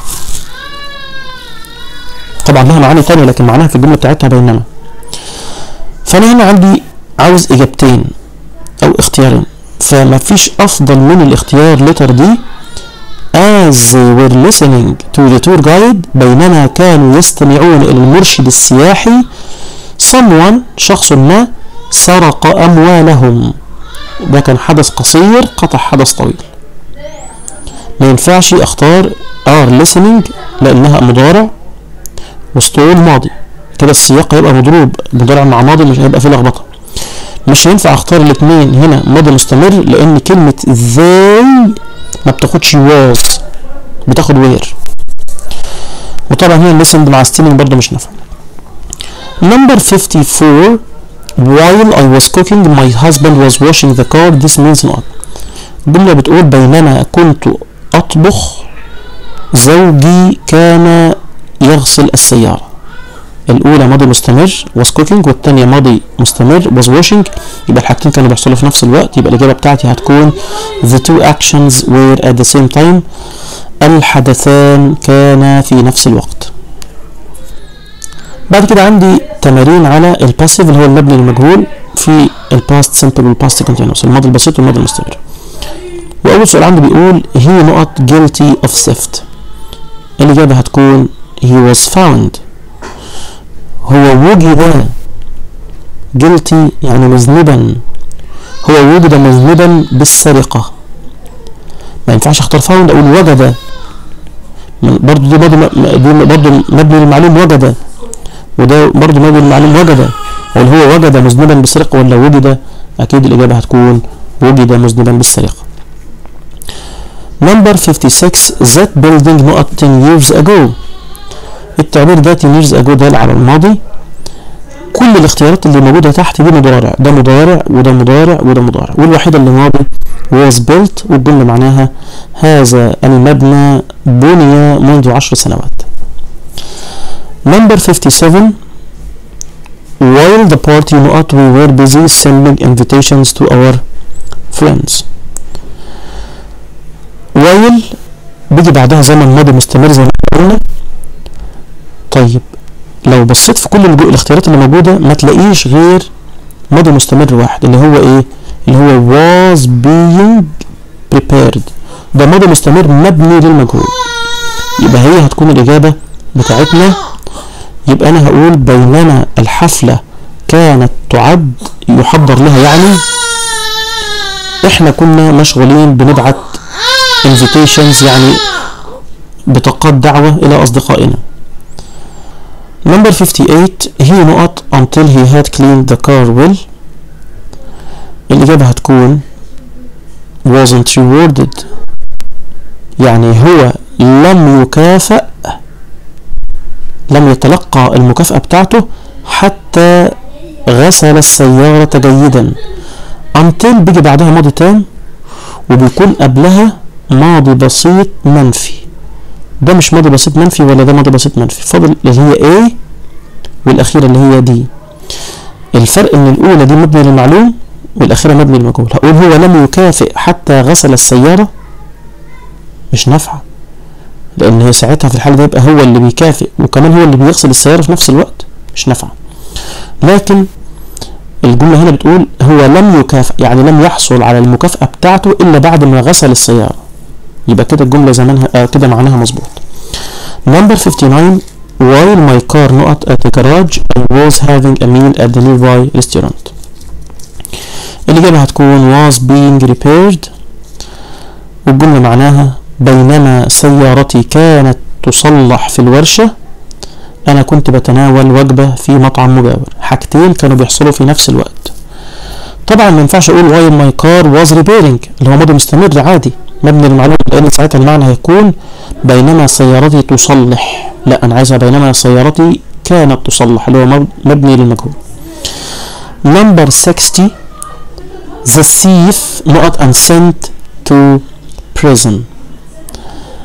طبعا لها معاني تانية لكن معناها في الجملة بتاعتها بينما فأنا هنا عندي عاوز إجابتين أو اختيارين فما فيش أفضل من الاختيار لتر دي as they were listening to the tour guide بينما كانوا يستمعون إلى المرشد السياحي someone شخص ما سرق أموالهم ده كان حدث قصير قطع حدث طويل ما ينفعش اختار are listening لأنها مضارع وستول ماضي كده السياق هيبقى مضروب مضارع مع ماضي مش هيبقى فيه لخبطه مش هينفع اختار الاثنين هنا ماضي مستمر لان كلمة they ما بتاخدش was بتاخد where وطبعا هنا listened مع stealing برضه مش نافع number 54 while I was cooking my husband was washing the car this means not الجملة بتقول بينما كنت أطبخ زوجي كان يغسل السيارة الأولى ماضي مستمر was cooking والتانية ماضي مستمر was washing يبقى الحاجتين كانوا بيحصلوا في نفس الوقت يبقى الإجابة بتاعتي هتكون the two actions were at the same time الحدثان كانا في نفس الوقت بعد كده عندي تمارين على الباسيف اللي هو المبني المجهول في الباست سمبل والباست كونتينوس الماضي البسيط والماضي المستمر وأول سؤال عندي بيقول he نقط guilty of theft الإجابة هتكون he was found هو وجد guilty يعني مذنبا هو وجد مذنبا بالسرقة ما ينفعش اختار found اقول وجد برضو دي برضو دي برضو مبني للمعلوم وجد وده برضو مبني للمعلوم وجد اقول هو وجد مذنبا بالسرقة ولا وجد اكيد الاجابة هتكون وجد مذنبا بالسرقة number 56 that building نقط 10 years ago التعبير ده 10 years ago ده على الماضي كل الاختيارات اللي موجوده تحت دي مضارع ده مضارع وده مضارع وده مضارع والوحيده اللي ماضي was built والجمله معناها هذا المبنى بني منذ عشر سنوات number 57 while the party نقط we were busy sending invitations to our friends while بيجي بعدها زمن ماضي مستمر زي ما قلنا طيب لو بصيت في كل الجو... الاختيارات اللي موجوده ما تلاقيش غير ماضي مستمر واحد اللي هو ايه اللي هو was being prepared ده ماضي مستمر مبني للمجهول يبقى هي هتكون الاجابه بتاعتنا يبقى انا هقول بينما الحفله كانت تعد يحضر لها يعني احنا كنا مشغولين بنبعت invitations يعني بطاقات دعوة إلى أصدقائنا Number 58 he نقط until he had cleaned the car well الإجابة هتكون wasn't rewarded يعني هو لم يكافئ لم يتلقى المكافأة بتاعته حتى غسل السيارة جيدا until بيجي بعدها ماضي تام وبيكون قبلها ماضي بسيط منفي ده مش ماضي بسيط منفي ولا ده ماضي بسيط منفي فاضل اللي هي A والأخيرة اللي هي D الفرق ان الأولى دي مبني للمعلوم والأخيرة مبني للمجهول هقول هو لم يكافئ حتى غسل السيارة مش نافعة لأن هي ساعتها في الحالة دي يبقى هو اللي بيكافئ وكمان هو اللي بيغسل السيارة في نفس الوقت مش نافعة لكن الجملة هنا بتقول هو لم يكافئ يعني لم يحصل على المكافأة بتاعته إلا بعد ما غسل السيارة يبقى كده الجملة زمانها آه كده معناها مظبوط number 59 while my car نقط at the garage I was having a meal at the nearby restaurant الإجابة هتكون was being repaired والجملة معناها بينما سيارتي كانت تصلح في الورشة أنا كنت بتناول وجبة في مطعم مجاور حاجتين كانوا بيحصلوا في نفس الوقت طبعا ما ينفعش أقول while my car was repairing اللي هو ماضي مستمر عادي مبني للمعلومة لأن ساعتها المعنى هيكون بينما سيارتي تصلح لا أنا عايزها بينما سيارتي كانت تصلح اللي هو مبني للمجهول number 60 the thief نقط and sent to prison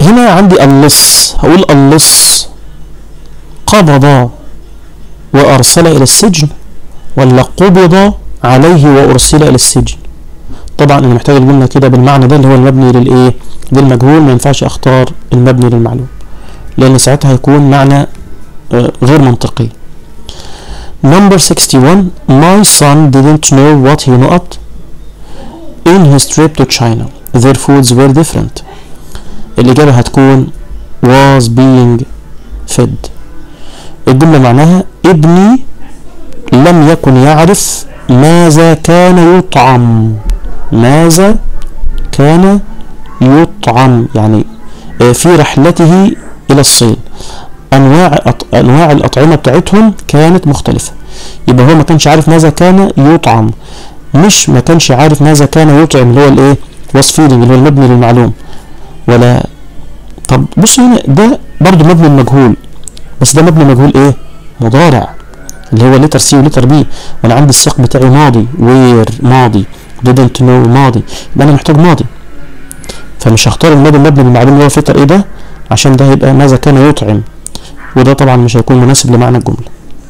هنا عندي اللص هقول اللص قبض وأرسل إلى السجن ولا قبض عليه وأرسل إلى السجن طبعا أنا محتاج الجملة كده بالمعنى ده اللي هو المبني للإيه للمجهول ما ينفعش أختار المبني للمعلوم لأن ساعتها هيكون معنى آه، غير منطقي Number 61 My son didn't know what he not in his trip to China Their foods were different الإجابة هتكون was being fed الجملة معناها ابني لم يكن يعرف ماذا كان يطعم ماذا كان يطعم يعني آه، في رحلته إلى الصين أنواع أط- أنواع الأطعمة بتاعتهم كانت مختلفة يبقى هو ما كانش عارف ماذا كان يطعم مش ما كانش عارف ماذا كان يطعم اللي هو الايه was feeding اللي هو المبني للمعلوم ولا طب بص هنا ده برضو مبني المجهول بس ده مبني مجهول ايه مضارع اللي هو لتر سي ولتر بي وانا عندي السياق بتاعي ماضي وير ماضي didn't know ماضي يبقى انا محتاج ماضي فمش هختار الماضي المبني بالمعلوم اللي هو فيتر ايه ده عشان ده هيبقى ماذا كان يطعم وده طبعا مش هيكون مناسب لمعنى الجملة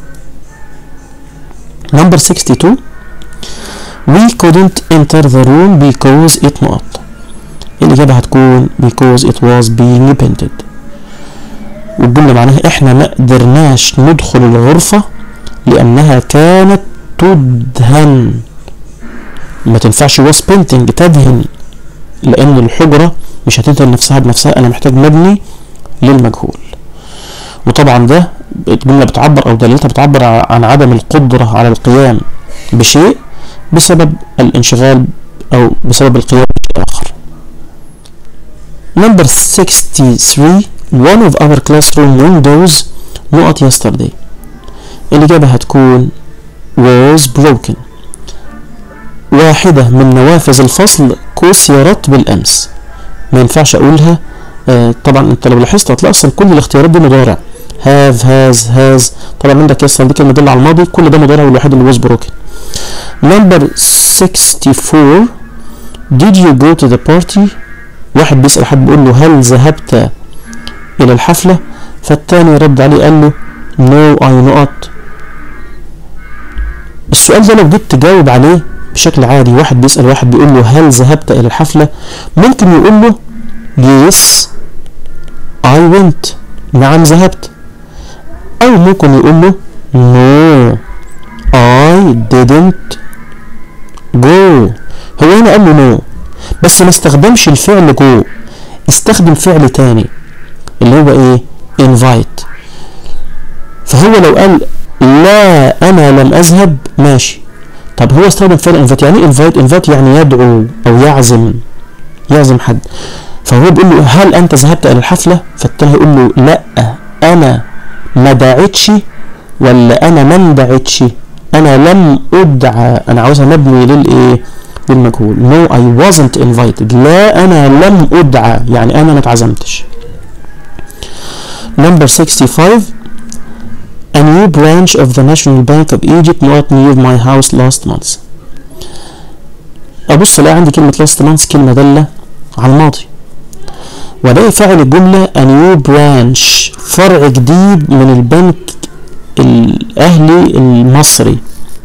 number 62 we couldn't enter the room because it not الإجابة هتكون because it was being painted والجملة معناها احنا ما قدرناش ندخل الغرفة لأنها كانت تدهن ما تنفعش was painting تدهن لأن الحجرة مش هتدهن نفسها بنفسها أنا محتاج مبني للمجهول وطبعا ده الجملة بتعبر أو دليلتها بتعبر عن عدم القدرة على القيام بشيء بسبب الانشغال أو بسبب القيام بشيء آخر Number 63 One of our classroom windows not yesterday الإجابة هتكون was broken واحدة من نوافذ الفصل كسرت بالأمس ما ينفعش أقولها آه طبعا أنت لو لاحظت هتلاقي أصلا كل الاختيارات دي مضارع have has has طبعا عندك يصل دي كلمة تدل على الماضي كل ده مضارع والوحيد اللي was broken Number 64 Did you go to the party واحد بيسأل حد بيقول له هل ذهبت إلى الحفلة فالتاني رد عليه قال له no I not السؤال ده لو جيت تجاوب عليه بشكل عادي واحد بيسأل واحد بيقول له هل ذهبت إلى الحفلة ممكن يقول له yes I went نعم ذهبت أو ممكن يقول له no I didn't go هو هنا قال له no بس ما استخدمش الفعل جو استخدم فعل تاني اللي هو ايه invite فهو لو قال لا انا لم اذهب ماشي طب هو استخدم فعل invite يعني ايه invite invite يعني يدعو او يعزم يعزم حد فهو بيقول له هل انت ذهبت الى الحفله فالتاني هيقول له لا انا ما دعيتش ولا انا ما اندعيتش انا لم ادعى انا عاوزها مبني للايه للمجهول no I wasn't invited لا أنا لم أدعى يعني أنا ما اتعزمتش number 65 a new branch of the National Bank of Egypt not near my house last month أبص ألاقي عندي كلمة last month كلمة دالة على الماضي وألاقي فاعل الجملة a new branch فرع جديد من البنك الأهلي المصري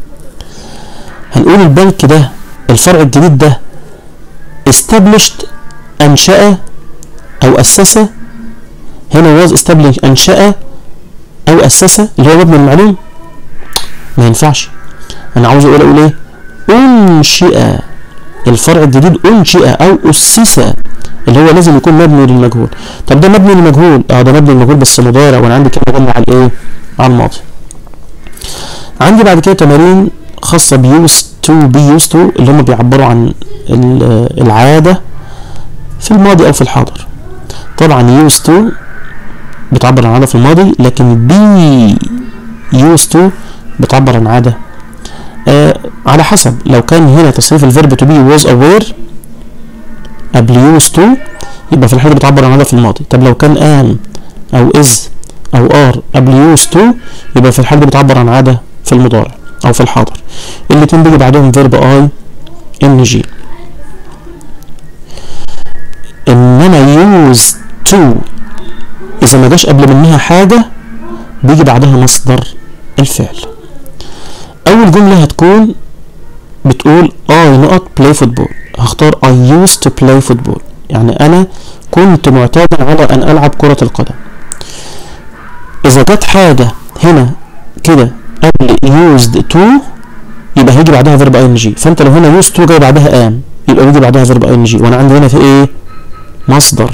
هنقول البنك ده الفرع الجديد ده established أنشأ أو أسس هنا was established أنشأ أو أسس اللي هو مبني المعلوم ما ينفعش أنا عاوز أقول أقول إيه أنشئ الفرع الجديد أنشئ أو أسس اللي هو لازم يكون مبني للمجهول طب ده مبني للمجهول اه ده مبني للمجهول بس مضارع وانا عندي كلمه داله على الايه على الماضي عندي بعد كده تمارين خاصه بيوز تو بي يوز تو اللي هم بيعبروا عن العاده في الماضي او في الحاضر طبعا يوز تو بتعبر عن عاده في الماضي لكن بي يوز تو بتعبر عن عاده آه على حسب لو كان هنا تصريف الفيرب تو بي was aware قبل يوز تو يبقى في الحالة بتعبر عن هذا في الماضي طب لو كان ان او از او ار قبل يوز تو يبقى في الحالة بتعبر عن عادة في المضارع او في الحاضر الاتنين بيجي بعدهم فيرب اي ان جي انما يوز to اذا ما جاش قبل منها حاجة بيجي بعدها مصدر الفعل اول جملة هتكون بتقول I نقط play football هختار I used to play football يعني انا كنت معتادا على ان العب كرة القدم اذا جت حاجة هنا كده قبل used to يبقى هيجي بعدها verb ing فانت لو هنا used to جاي بعدها am يبقى بيجي بعدها verb ing وانا عندي هنا في ايه مصدر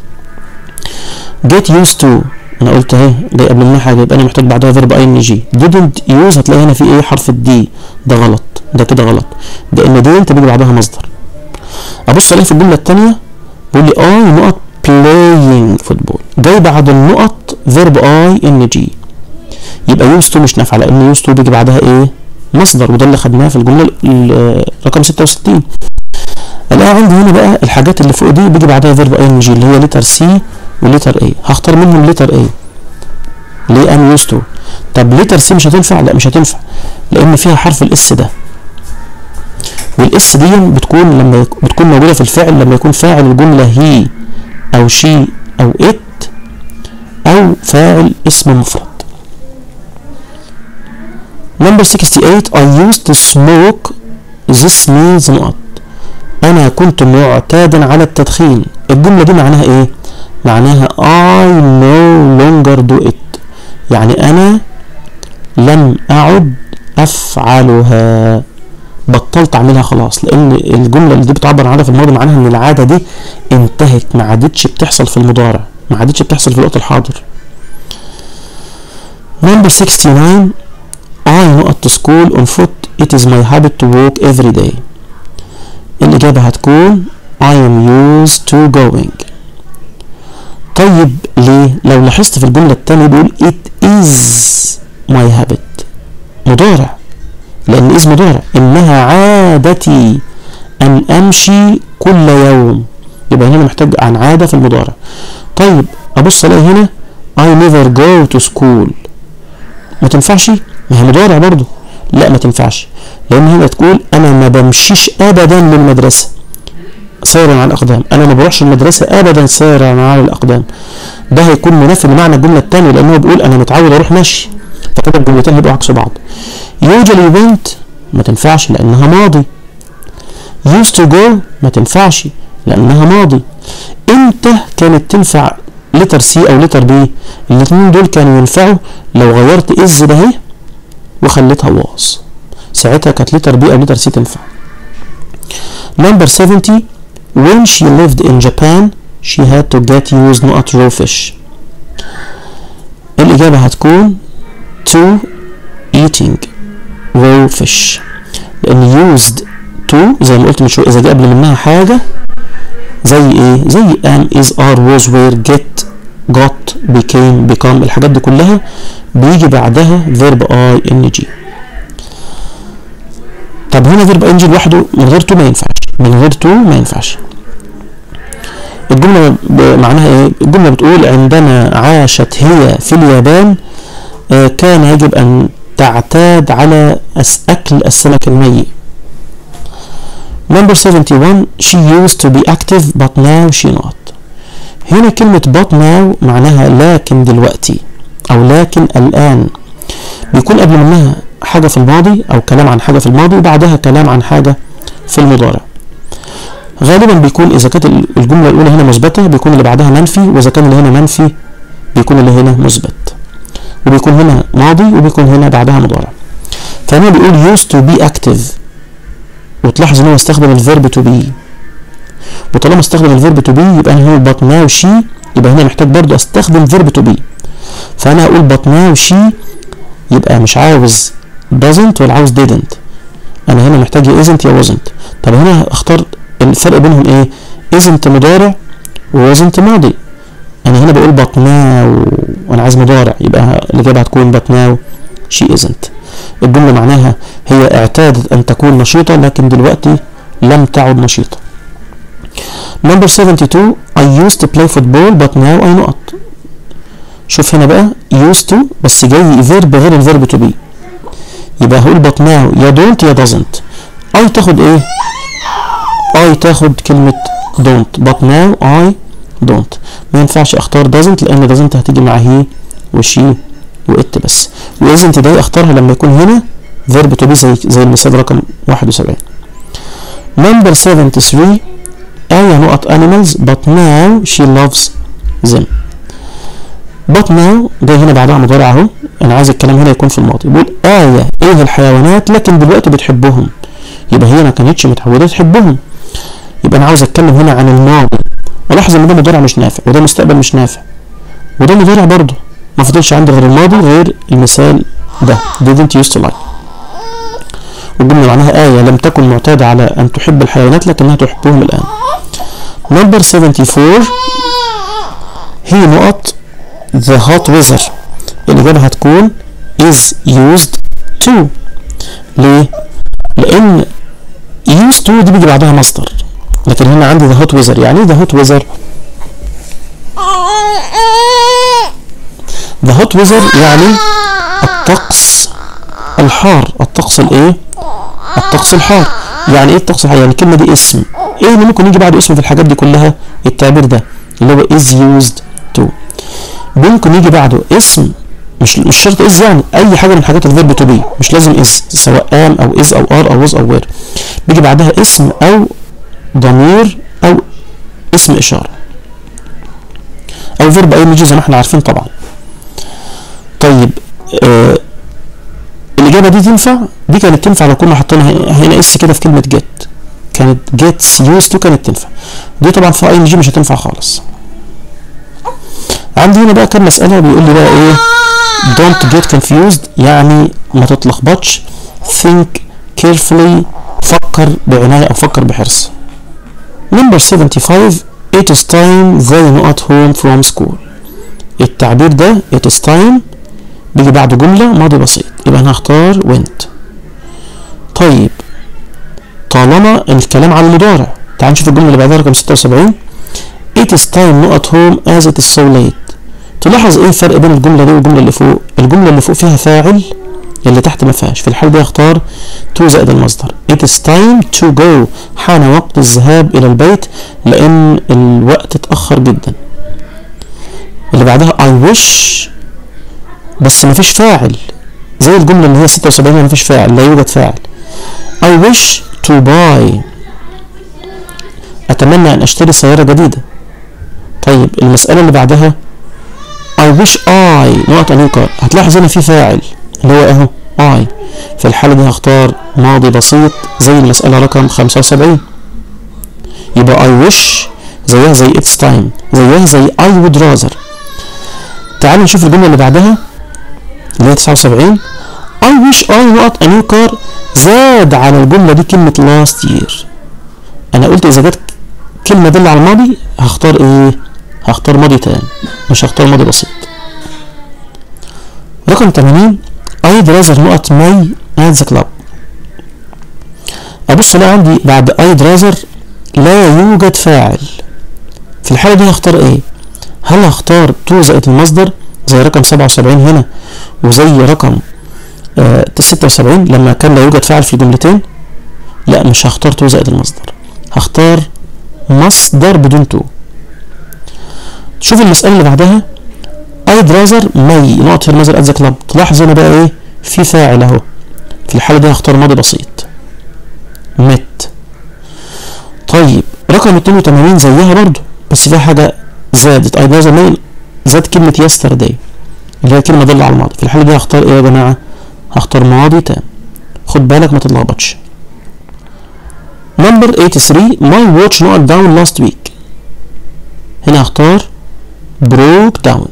get used to انا قلت اهي جاي قبل منها حاجه يبقى انا محتاج بعدها verb ing didn't use هتلاقي هنا في ايه حرف الدي ده غلط ده كده غلط لان didn't بيجي بعدها مصدر ابص الاقي في الجمله الثانيه بيقول لي I نقط playing football جاي بعد النقط verb I N G يبقى used to مش نافعه لان used to بيجي بعدها ايه مصدر وده اللي خدناه في الجمله ال- رقم 66 الاقي عندي هنا بقى الحاجات اللي فوق دي بيجي بعدها verb I N G اللي هي لتر سي ولتر A هختار منهم لتر A ليه ام used to طب لتر سي مش هتنفع لا مش هتنفع لان فيها حرف الاس ده والاس دي بتكون لما يك- بتكون موجوده في الفعل لما يكون فاعل الجمله هي او شي او ات او فاعل اسم مفرد Number 68 I used to smoke this means نقط أنا كنت معتادا على التدخين الجملة دي معناها إيه؟ معناها I no longer do it يعني أنا لم أعد أفعلها بطلت أعملها خلاص لأن الجملة اللي دي بتعبر عنها في الماضي معناها إن العادة دي انتهت ما عادتش بتحصل في المضارع ما عادتش بتحصل في الوقت الحاضر Number 69 I نقط to school on foot it is my habit to walk every day الإجابة هتكون I am used to going طيب ليه لو لاحظت في الجملة التانية بيقول it is my habit مضارع لأن is مضارع إنها عادتي أن أمشي كل يوم يبقى هنا محتاج عن عادة في المضارع طيب أبص ألاقي هنا I never go to school ما تنفعش ما هي مضارع برضو لا ما تنفعش لان هنا تقول انا ما بمشيش ابدا للمدرسه سيرا على الاقدام انا ما بروحش المدرسه ابدا سيرا على الاقدام ده هيكون منافي لمعنى الجمله الثانيه لان هو بيقول انا متعود اروح مشي فكده الجملتين هيبقوا عكس بعض usually went ما تنفعش لانها ماضي used to go ما تنفعش لانها ماضي امتى كانت تنفع لتر سي او لتر بي الاثنين دول كانوا ينفعوا لو غيرت از ده اهي وخليتها واز ساعتها كانت لتر بي او لتر سي تنفع number 70 when she lived in Japan she had to get used نقط raw fish الإجابة هتكون to eating raw fish لأن used to زي ما قلت من شوية إذا جه قبل منها حاجة زي إيه؟ زي am is are was were get got became become الحاجات دي كلها بيجي بعدها verb I N G طب هنا verb I N G لوحده من غير to ما ينفعش من غير to ما ينفعش الجملة ب- معناها ايه؟ الجملة بتقول عندما عاشت هي في اليابان آه، كان يجب أن تعتاد على أس- أكل السمك الميت Number 71 she used to be active but now she not هنا كلمة but now معناها لكن دلوقتي أو لكن الآن بيكون قبل منها حاجة في الماضي أو كلام عن حاجة في الماضي وبعدها كلام عن حاجة في المضارع غالبا بيكون إذا كانت الجملة الأولى هنا مثبتة بيكون اللي بعدها منفي وإذا كان اللي هنا منفي بيكون اللي هنا مثبت وبيكون هنا ماضي وبيكون هنا بعدها مضارع فهنا بيقول used to be active وتلاحظ ان هو استخدم الفيرب to be وطالما استخدم الفيرب to be يبقى انا هنا but now she يبقى هنا محتاج برضو استخدم فيرب to be فانا هقول but now she يبقى مش عاوز doesn't ولا عاوز didn't انا هنا محتاج يا isn't يا wasn't طب هنا اختار الفرق بينهم ايه isn't مضارع و wasn't ماضي انا هنا بقول but now وانا عايز مضارع يبقى الاجابه هتكون but now she isn't الجمله معناها هي اعتادت ان تكون نشيطه لكن دلوقتي لم تعد نشيطه number 72 I used to play football but now I not شوف هنا بقى used to بس جاي فيرب غير الفيرب to be يبقى هقول but now يا don't يا doesn't I تاخد ايه I تاخد كلمة don't but now I don't ما ينفعش اختار doesn't لان doesn't هتيجي مع he وشي وات بس واسنت دي اختارها لما يكون هنا verb to be زي زي المثال رقم 71 number 73 آية نقط animals but now she loves them but now ده هنا بعدها مضارع اهو انا عايز الكلام هنا يكون في الماضي بيقول آية ايه الحيوانات لكن دلوقتي بتحبهم يبقى هي ما كانتش متعودة تحبهم يبقى انا عاوز اتكلم هنا عن الماضي ولاحظ ان ده مضارع مش نافع وده مستقبل مش نافع وده مضارع برضه ما فضلش عندي غير الماضي غير المثال ده didn't used to like والجملة معناها آية لم تكن معتادة على أن تحب الحيوانات لكنها تحبهم الآن number 74 هي نقط the hot weather الإجابة هتكون is used to ليه؟ لأن used to دي بيجي بعدها مصدر لكن هنا عندي the hot weather يعني ايه the hot weather؟ the hot weather يعني الطقس الحار الطقس الايه؟ الطقس الحار يعني ايه الطقس الحار؟ يعني الكلمة دي اسم ايه اللي ممكن يجي بعد اسم في الحاجات دي كلها؟ التعبير ده اللي هو is used to ممكن يجي بعده اسم مش مش شرط از يعني اي حاجه من حاجات الفيرب تو بي مش لازم از سواء ام او از او ار او was او وير بيجي بعدها اسم او ضمير او اسم اشاره او فيرب اي نيجي زي ما احنا عارفين طبعا طيب آه الاجابه دي تنفع دي كانت تنفع لو كنا حاطينها هنا اس كده في كلمه جيت كانت جيتس يوز تو كانت تنفع دي طبعا في اي نيجي مش هتنفع خالص عندي هنا بقى كام مسألة بيقول لي بقى ايه don't get confused يعني ما تتلخبطش think carefully فكر بعناية او فكر بحرص number 75 it is time they not home from school التعبير ده it is time بيجي بعده جملة ماضي بسيط يبقى انا هختار went طيب طالما الكلام على المضارع تعال نشوف الجملة اللي بعدها رقم 76 it is time not home as it is so late تلاحظ ايه الفرق بين الجملة دي والجملة اللي فوق الجملة اللي فوق فيها فاعل اللي تحت ما فيهاش في الحال دي اختار to زائد المصدر it is time to go حان وقت الذهاب الى البيت لان الوقت اتأخر جدا اللي بعدها I wish بس مفيش فاعل زي الجملة اللي هي 76 مفيش فاعل لا يوجد فاعل I wish to buy أتمنى أن أشتري سيارة جديدة طيب المسألة اللي بعدها I wish I نقط أنيكار هتلاحظ هنا في فاعل اللي هو اهو I في الحالة دي هختار ماضي بسيط زي المسألة رقم 75 يبقى I wish زيها زي it's time زيها زي I would rather تعالوا نشوف الجملة اللي بعدها اللي هي 79 I wish I نقط أنيكار زاد على الجملة دي كلمة last year أنا قلت إذا جت كلمة دل على الماضي هختار إيه؟ هختار ماضي تام مش هختار ماضي بسيط رقم 80 I'd rather نقط my at the club أبص ألاقي عندي بعد I'd rather لا يوجد فاعل في الحالة دي هختار إيه؟ هل هختار تو زائد المصدر زي رقم 77 هنا وزي رقم آه 76 لما كان لا يوجد فاعل في جملتين لا مش هختار تو زائد المصدر هختار مصدر بدون تو شوف المسألة اللي بعدها I'd rather my نقط في المصدر at the club تلاحظ هنا بقى ايه في فاعل اهو في الحالة دي هختار ماضي بسيط met طيب رقم 82 زيها برضو بس فيها حاجة زادت I'd rather my زاد كلمة yesterday اللي هي كلمة دل على الماضي في الحالة دي هختار ايه يا جماعة هختار ماضي تام خد بالك ما تتلخبطش نمبر 83 my watch not down last week هنا هختار broke down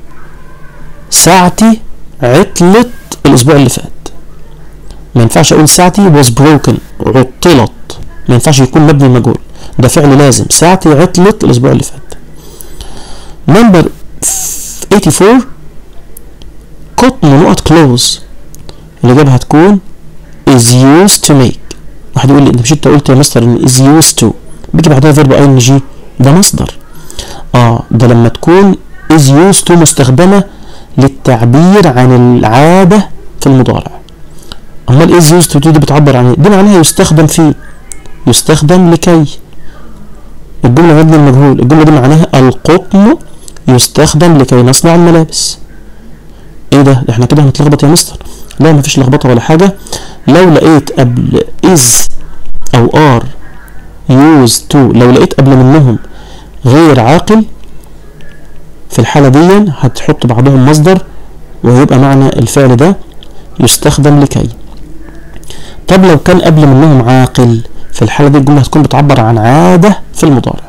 ساعتي عطلت الاسبوع اللي فات ما ينفعش اقول ساعتي was broken عطلت ما ينفعش يكون مبني مجهول ده فعل لازم ساعتي عطلت الاسبوع اللي فات نمبر 84 قطن نقط close الإجابة هتكون is used to make واحد يقول لي انت مش انت قلت يا مستر ان is used to بيجي بعدها فيرب اي ان جي ده مصدر اه ده لما تكون is used to مستخدمة للتعبير عن العادة في المضارع امال is used to دي بتعبر عن ايه دي معناها يستخدم فيه يستخدم لكي الجملة مبني المجهول الجملة دي معناها القطن يستخدم لكي نصنع الملابس ايه ده ده احنا كده هنتلخبط يا مستر لا مفيش لخبطة ولا حاجة لو لقيت قبل is او are used to لو لقيت قبل منهم غير عاقل في الحالة دي هتحط بعضهم مصدر ويبقى معنى الفعل ده يستخدم لكي طب لو كان قبل منهم عاقل في الحالة دي الجملة هتكون بتعبر عن عادة في المضارع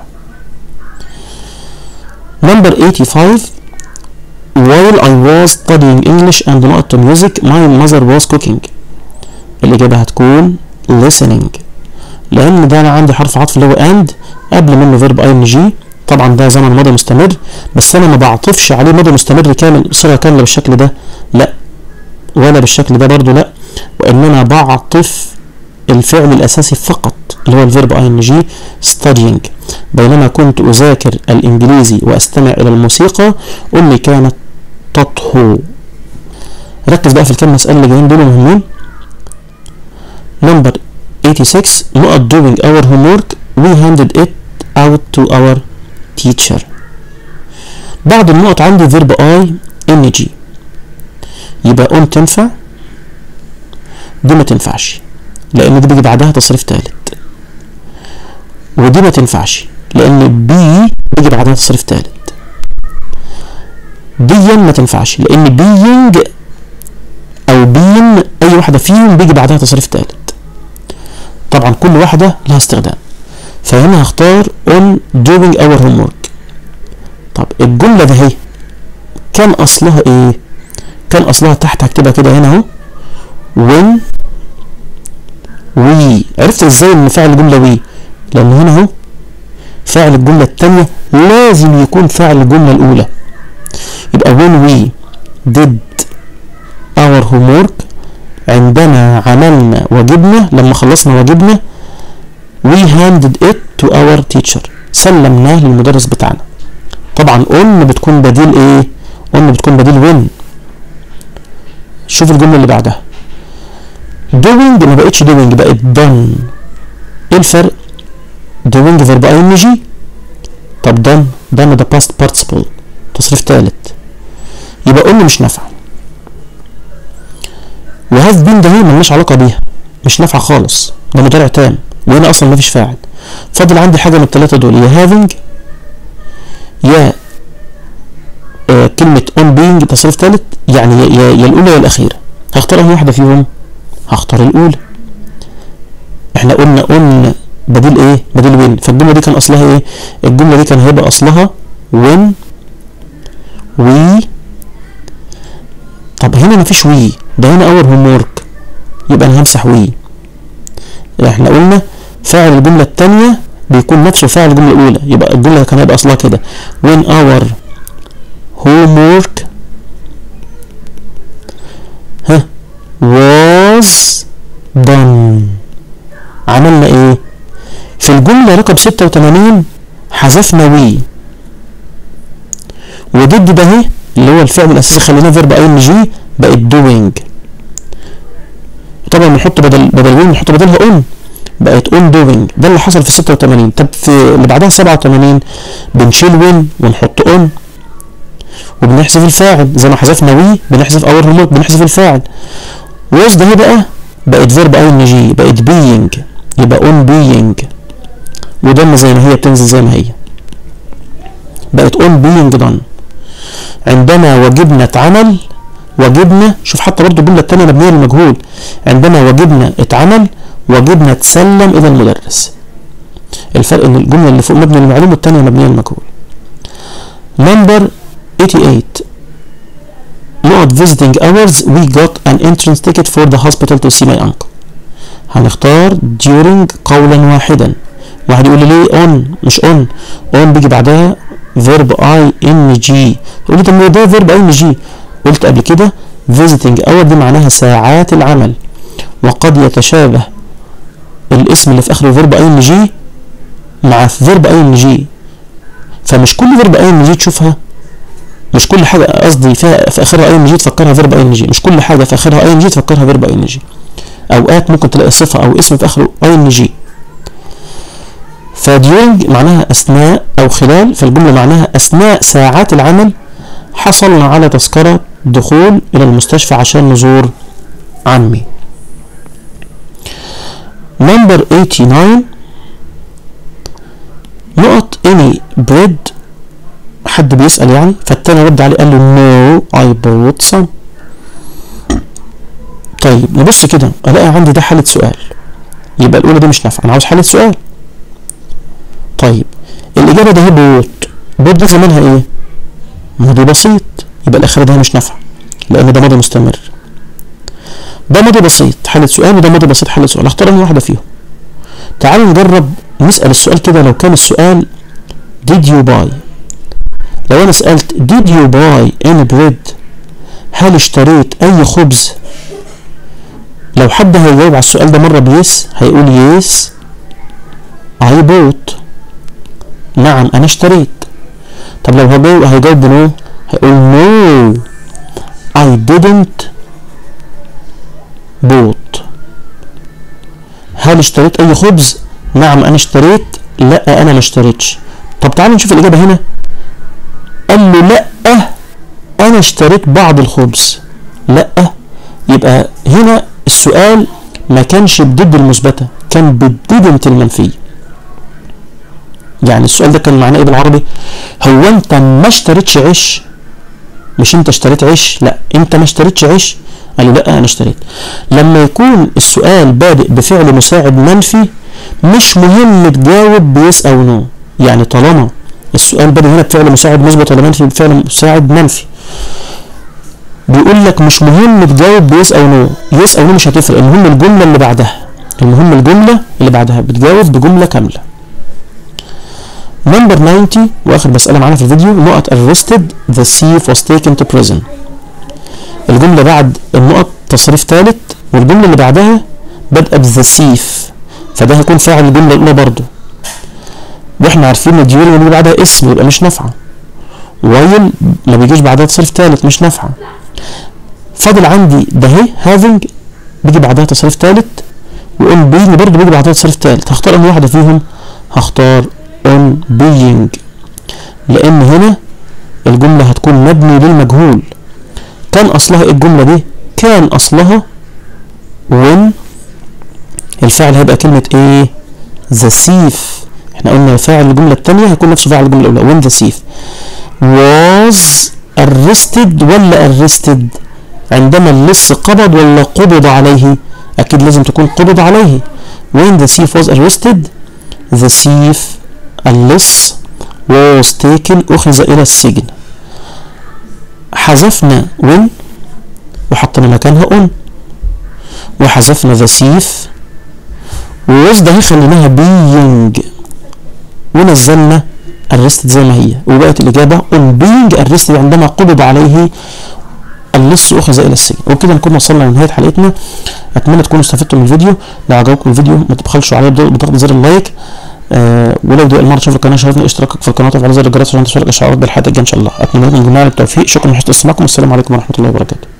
Number 85 While I was studying English and not music my mother was cooking الإجابة هتكون listening لأن ده أنا عندي حرف عطف اللي هو and قبل منه verb ing طبعا ده زمن ماضي مستمر بس أنا ما بعطفش عليه ماضي مستمر كامل صيغة كاملة بالشكل ده لا ولا بالشكل ده برضو لا وإنما بعطف الفعل الأساسي فقط اللي هو الفيرب ing studying بينما كنت أذاكر الإنجليزي وأستمع إلى الموسيقى أمي كانت تطهو ركز بقى في الكام مسألة اللي جايين دول مهمين number 86 not doing our homework we handed it out to our teacher بعد النقط عندي verb I ng يبقى on تنفع دي ما تنفعش لان دي بيجي بعدها تصريف تالت ودي ما تنفعش لان بي بيجي بعدها تصريف تالت ديا ما تنفعش لان بينج او بين اي واحده فيهم بيجي بعدها تصريف تالت طبعا كل واحده لها استخدام فهنا هختار on doing our homework طب الجمله ده اهي كان اصلها ايه كان اصلها تحت هكتبها كده هنا اهو when we عرفت ازاي ان فاعل الجمله وي لان هنا اهو فاعل الجمله الثانيه لازم يكون فاعل الجمله الاولى يبقى when we did our homework عندما عملنا واجبنا لما خلصنا واجبنا we handed it to our teacher سلمناه للمدرس بتاعنا طبعا on بتكون بديل ايه on بتكون بديل when شوف الجمله اللي بعدها doing ما بقتش doing بقت done ايه الفرق doing verb ing طب done done ده past participle تصريف ثالث يبقى قلنا مش نافعه وهاف بين ده هي ملناش علاقه بيها مش نافعه خالص ده مضارع تام وهنا اصلا مفيش فاعل فاضل عندي حاجه من الثلاثه دول يا having يا آه كلمه on being تصريف ثالث يعني يا, يا, يا الاولى يا الاخيره هختار انهي واحده فيهم هختار الاولى احنا قلنا قلنا بديل ايه بديل وين فالجمله دي كان اصلها ايه الجمله دي كان هيبقى اصلها when we طب هنا مفيش وي ده هنا اور هوم ورك يبقى انا همسح وي احنا قلنا فاعل الجمله الثانيه بيكون نفسه فاعل الجمله الاولى يبقى الجمله كان هيبقى اصلها كده when our homework ها was done عملنا ايه في الجمله رقم 86 حذفنا وي وضد ده اهي اللي هو الفعل الاساسي خليناه فيرب اي ان جي بقت دوينج طبعا بنحط بدل بدل وين نحط بدلها اون بقت اون دوينج ده اللي حصل في 86 طب في اللي بعدها 87 بنشيل وين ونحط اون وبنحذف الفاعل زي ما حذفنا وي بنحذف اور هومورك بنحذف الفاعل وز ده بقى بقت فيرب اي ان جي بقت بينج يبقى اون بينج ودم زي ما هي بتنزل زي ما هي بقت اون بينج دان عندما واجبنا اتعمل واجبنا شوف حتى برضو الجمله الثانيه مبنيه للمجهول عندما واجبنا اتعمل واجبنا اتسلم الى المدرس الفرق ان الجمله اللي فوق مبنيه للمعلوم والثانيه مبنيه للمجهول نمبر 88 not visiting hours we got an entrance ticket for the hospital to see my uncle هنختار during قولا واحدا واحد يقول لي ليه on مش on on بيجي بعدها فيرب اي ان جي تقول لي طب ما ده فيرب اي ان جي قلت قبل كده فيزيتنج اور دي معناها ساعات العمل وقد يتشابه الاسم اللي في اخره فيرب اي ان جي مع فيرب اي ان جي فمش كل فيرب اي ان جي تشوفها مش كل حاجه قصدي فيها في اخرها اي ان جي تفكرها فيرب اي ان جي مش كل حاجه في اخرها اي ان جي تفكرها فيرب اي ان جي اوقات ممكن تلاقي صفه او اسم في اخره اي ان جي فديورنج معناها أثناء أو خلال فالجملة معناها أثناء ساعات العمل حصلنا على تذكرة دخول إلى المستشفى عشان نزور عمي نمبر 89 نقط any bread حد بيسأل يعني فالتاني رد عليه قال له no I bought some طيب نبص كده الاقي عندي ده حالة سؤال يبقى الاولى دي مش نافعة انا عاوز حالة سؤال طيب الاجابة ده هي بوت بوت ده زمانها ايه ماضي بسيط يبقى الاخيرة ده مش نافعة لان ده ماضي مستمر ده ماضي بسيط حالة سؤال وده ماضي بسيط حالة سؤال اختار انهي واحدة فيهم تعالوا نجرب نسأل السؤال كده لو كان السؤال did you buy لو انا سألت did you buy any bread هل اشتريت اي خبز لو حد هيجاوب على السؤال ده مرة بيس هيقول يس I bought نعم انا اشتريت طب لو هجاوب هيجاوب بنو هيقول no I didn't bought هل اشتريت اي خبز نعم انا اشتريت لا انا ما اشتريتش طب تعالوا نشوف الاجابه هنا قال له لا انا اشتريت بعض الخبز لا يبقى هنا السؤال ما كانش بضد المثبته كان بالديدنت المنفيه يعني السؤال ده كان معناه ايه بالعربي هو انت ما اشتريتش عيش مش انت اشتريت عيش لا انت ما اشتريتش عيش قال له لا انا اشتريت لما يكون السؤال بادئ بفعل مساعد منفي مش مهم تجاوب بيس او نو يعني طالما السؤال بادئ هنا بفعل مساعد مثبت ولا منفي بفعل مساعد منفي بيقول لك مش مهم تجاوب بيس او نو يس او نو مش هتفرق المهم الجمله اللي بعدها المهم الجمله اللي بعدها بتجاوب بجمله كامله نمبر 90 واخر مساله معانا في الفيديو نقط arrested the thief was taken to prison الجمله بعد النقط تصريف ثالث والجمله اللي بعدها بادئه بذا سيف فده هيكون فاعل الجمله الاولى برضه واحنا عارفين ان ديورنج اللي بعدها اسم يبقى مش نافعه وايل ما بيجيش بعدها تصريف ثالث مش نافعه فاضل عندي ده اهي هافنج بيجي بعدها تصريف ثالث وان بينج برضه بيجي بعدها تصريف ثالث هختار انهي واحده فيهم هختار اون بينج لان هنا الجمله هتكون مبني للمجهول كان اصلها ايه الجمله دي كان اصلها when الفعل هيبقى كلمه ايه ذا سيف احنا قلنا فاعل الجمله الثانيه هيكون نفسه فاعل الجمله الاولى when the thief was arrested ولا arrested عندما اللص قبض ولا قبض عليه اكيد لازم تكون قبض عليه when the thief was arrested the thief اللص was taken اخذ الى السجن حذفنا when وحطينا مكانها on وحذفنا the thief ووز ده خليناها being ونزلنا arrested زي ما هي وبقت الإجابة on being arrested عندما قبض عليه اللص أخذ إلى السجن وبكده نكون وصلنا لنهاية حلقتنا أتمنى تكونوا استفدتوا من الفيديو لو عجبكم الفيديو ما تبخلش عليه بضغط زر اللايك آه ولو دي المرة تشوف القناة شرفنا اشتراكك في القناة وفعل زر الجرس عشان تصلك إشعارات بالحلقة الجاية إن شاء الله أتمنى لكم جميعا التوفيق شكرا لحسن استماعكم والسلام عليكم ورحمة الله وبركاته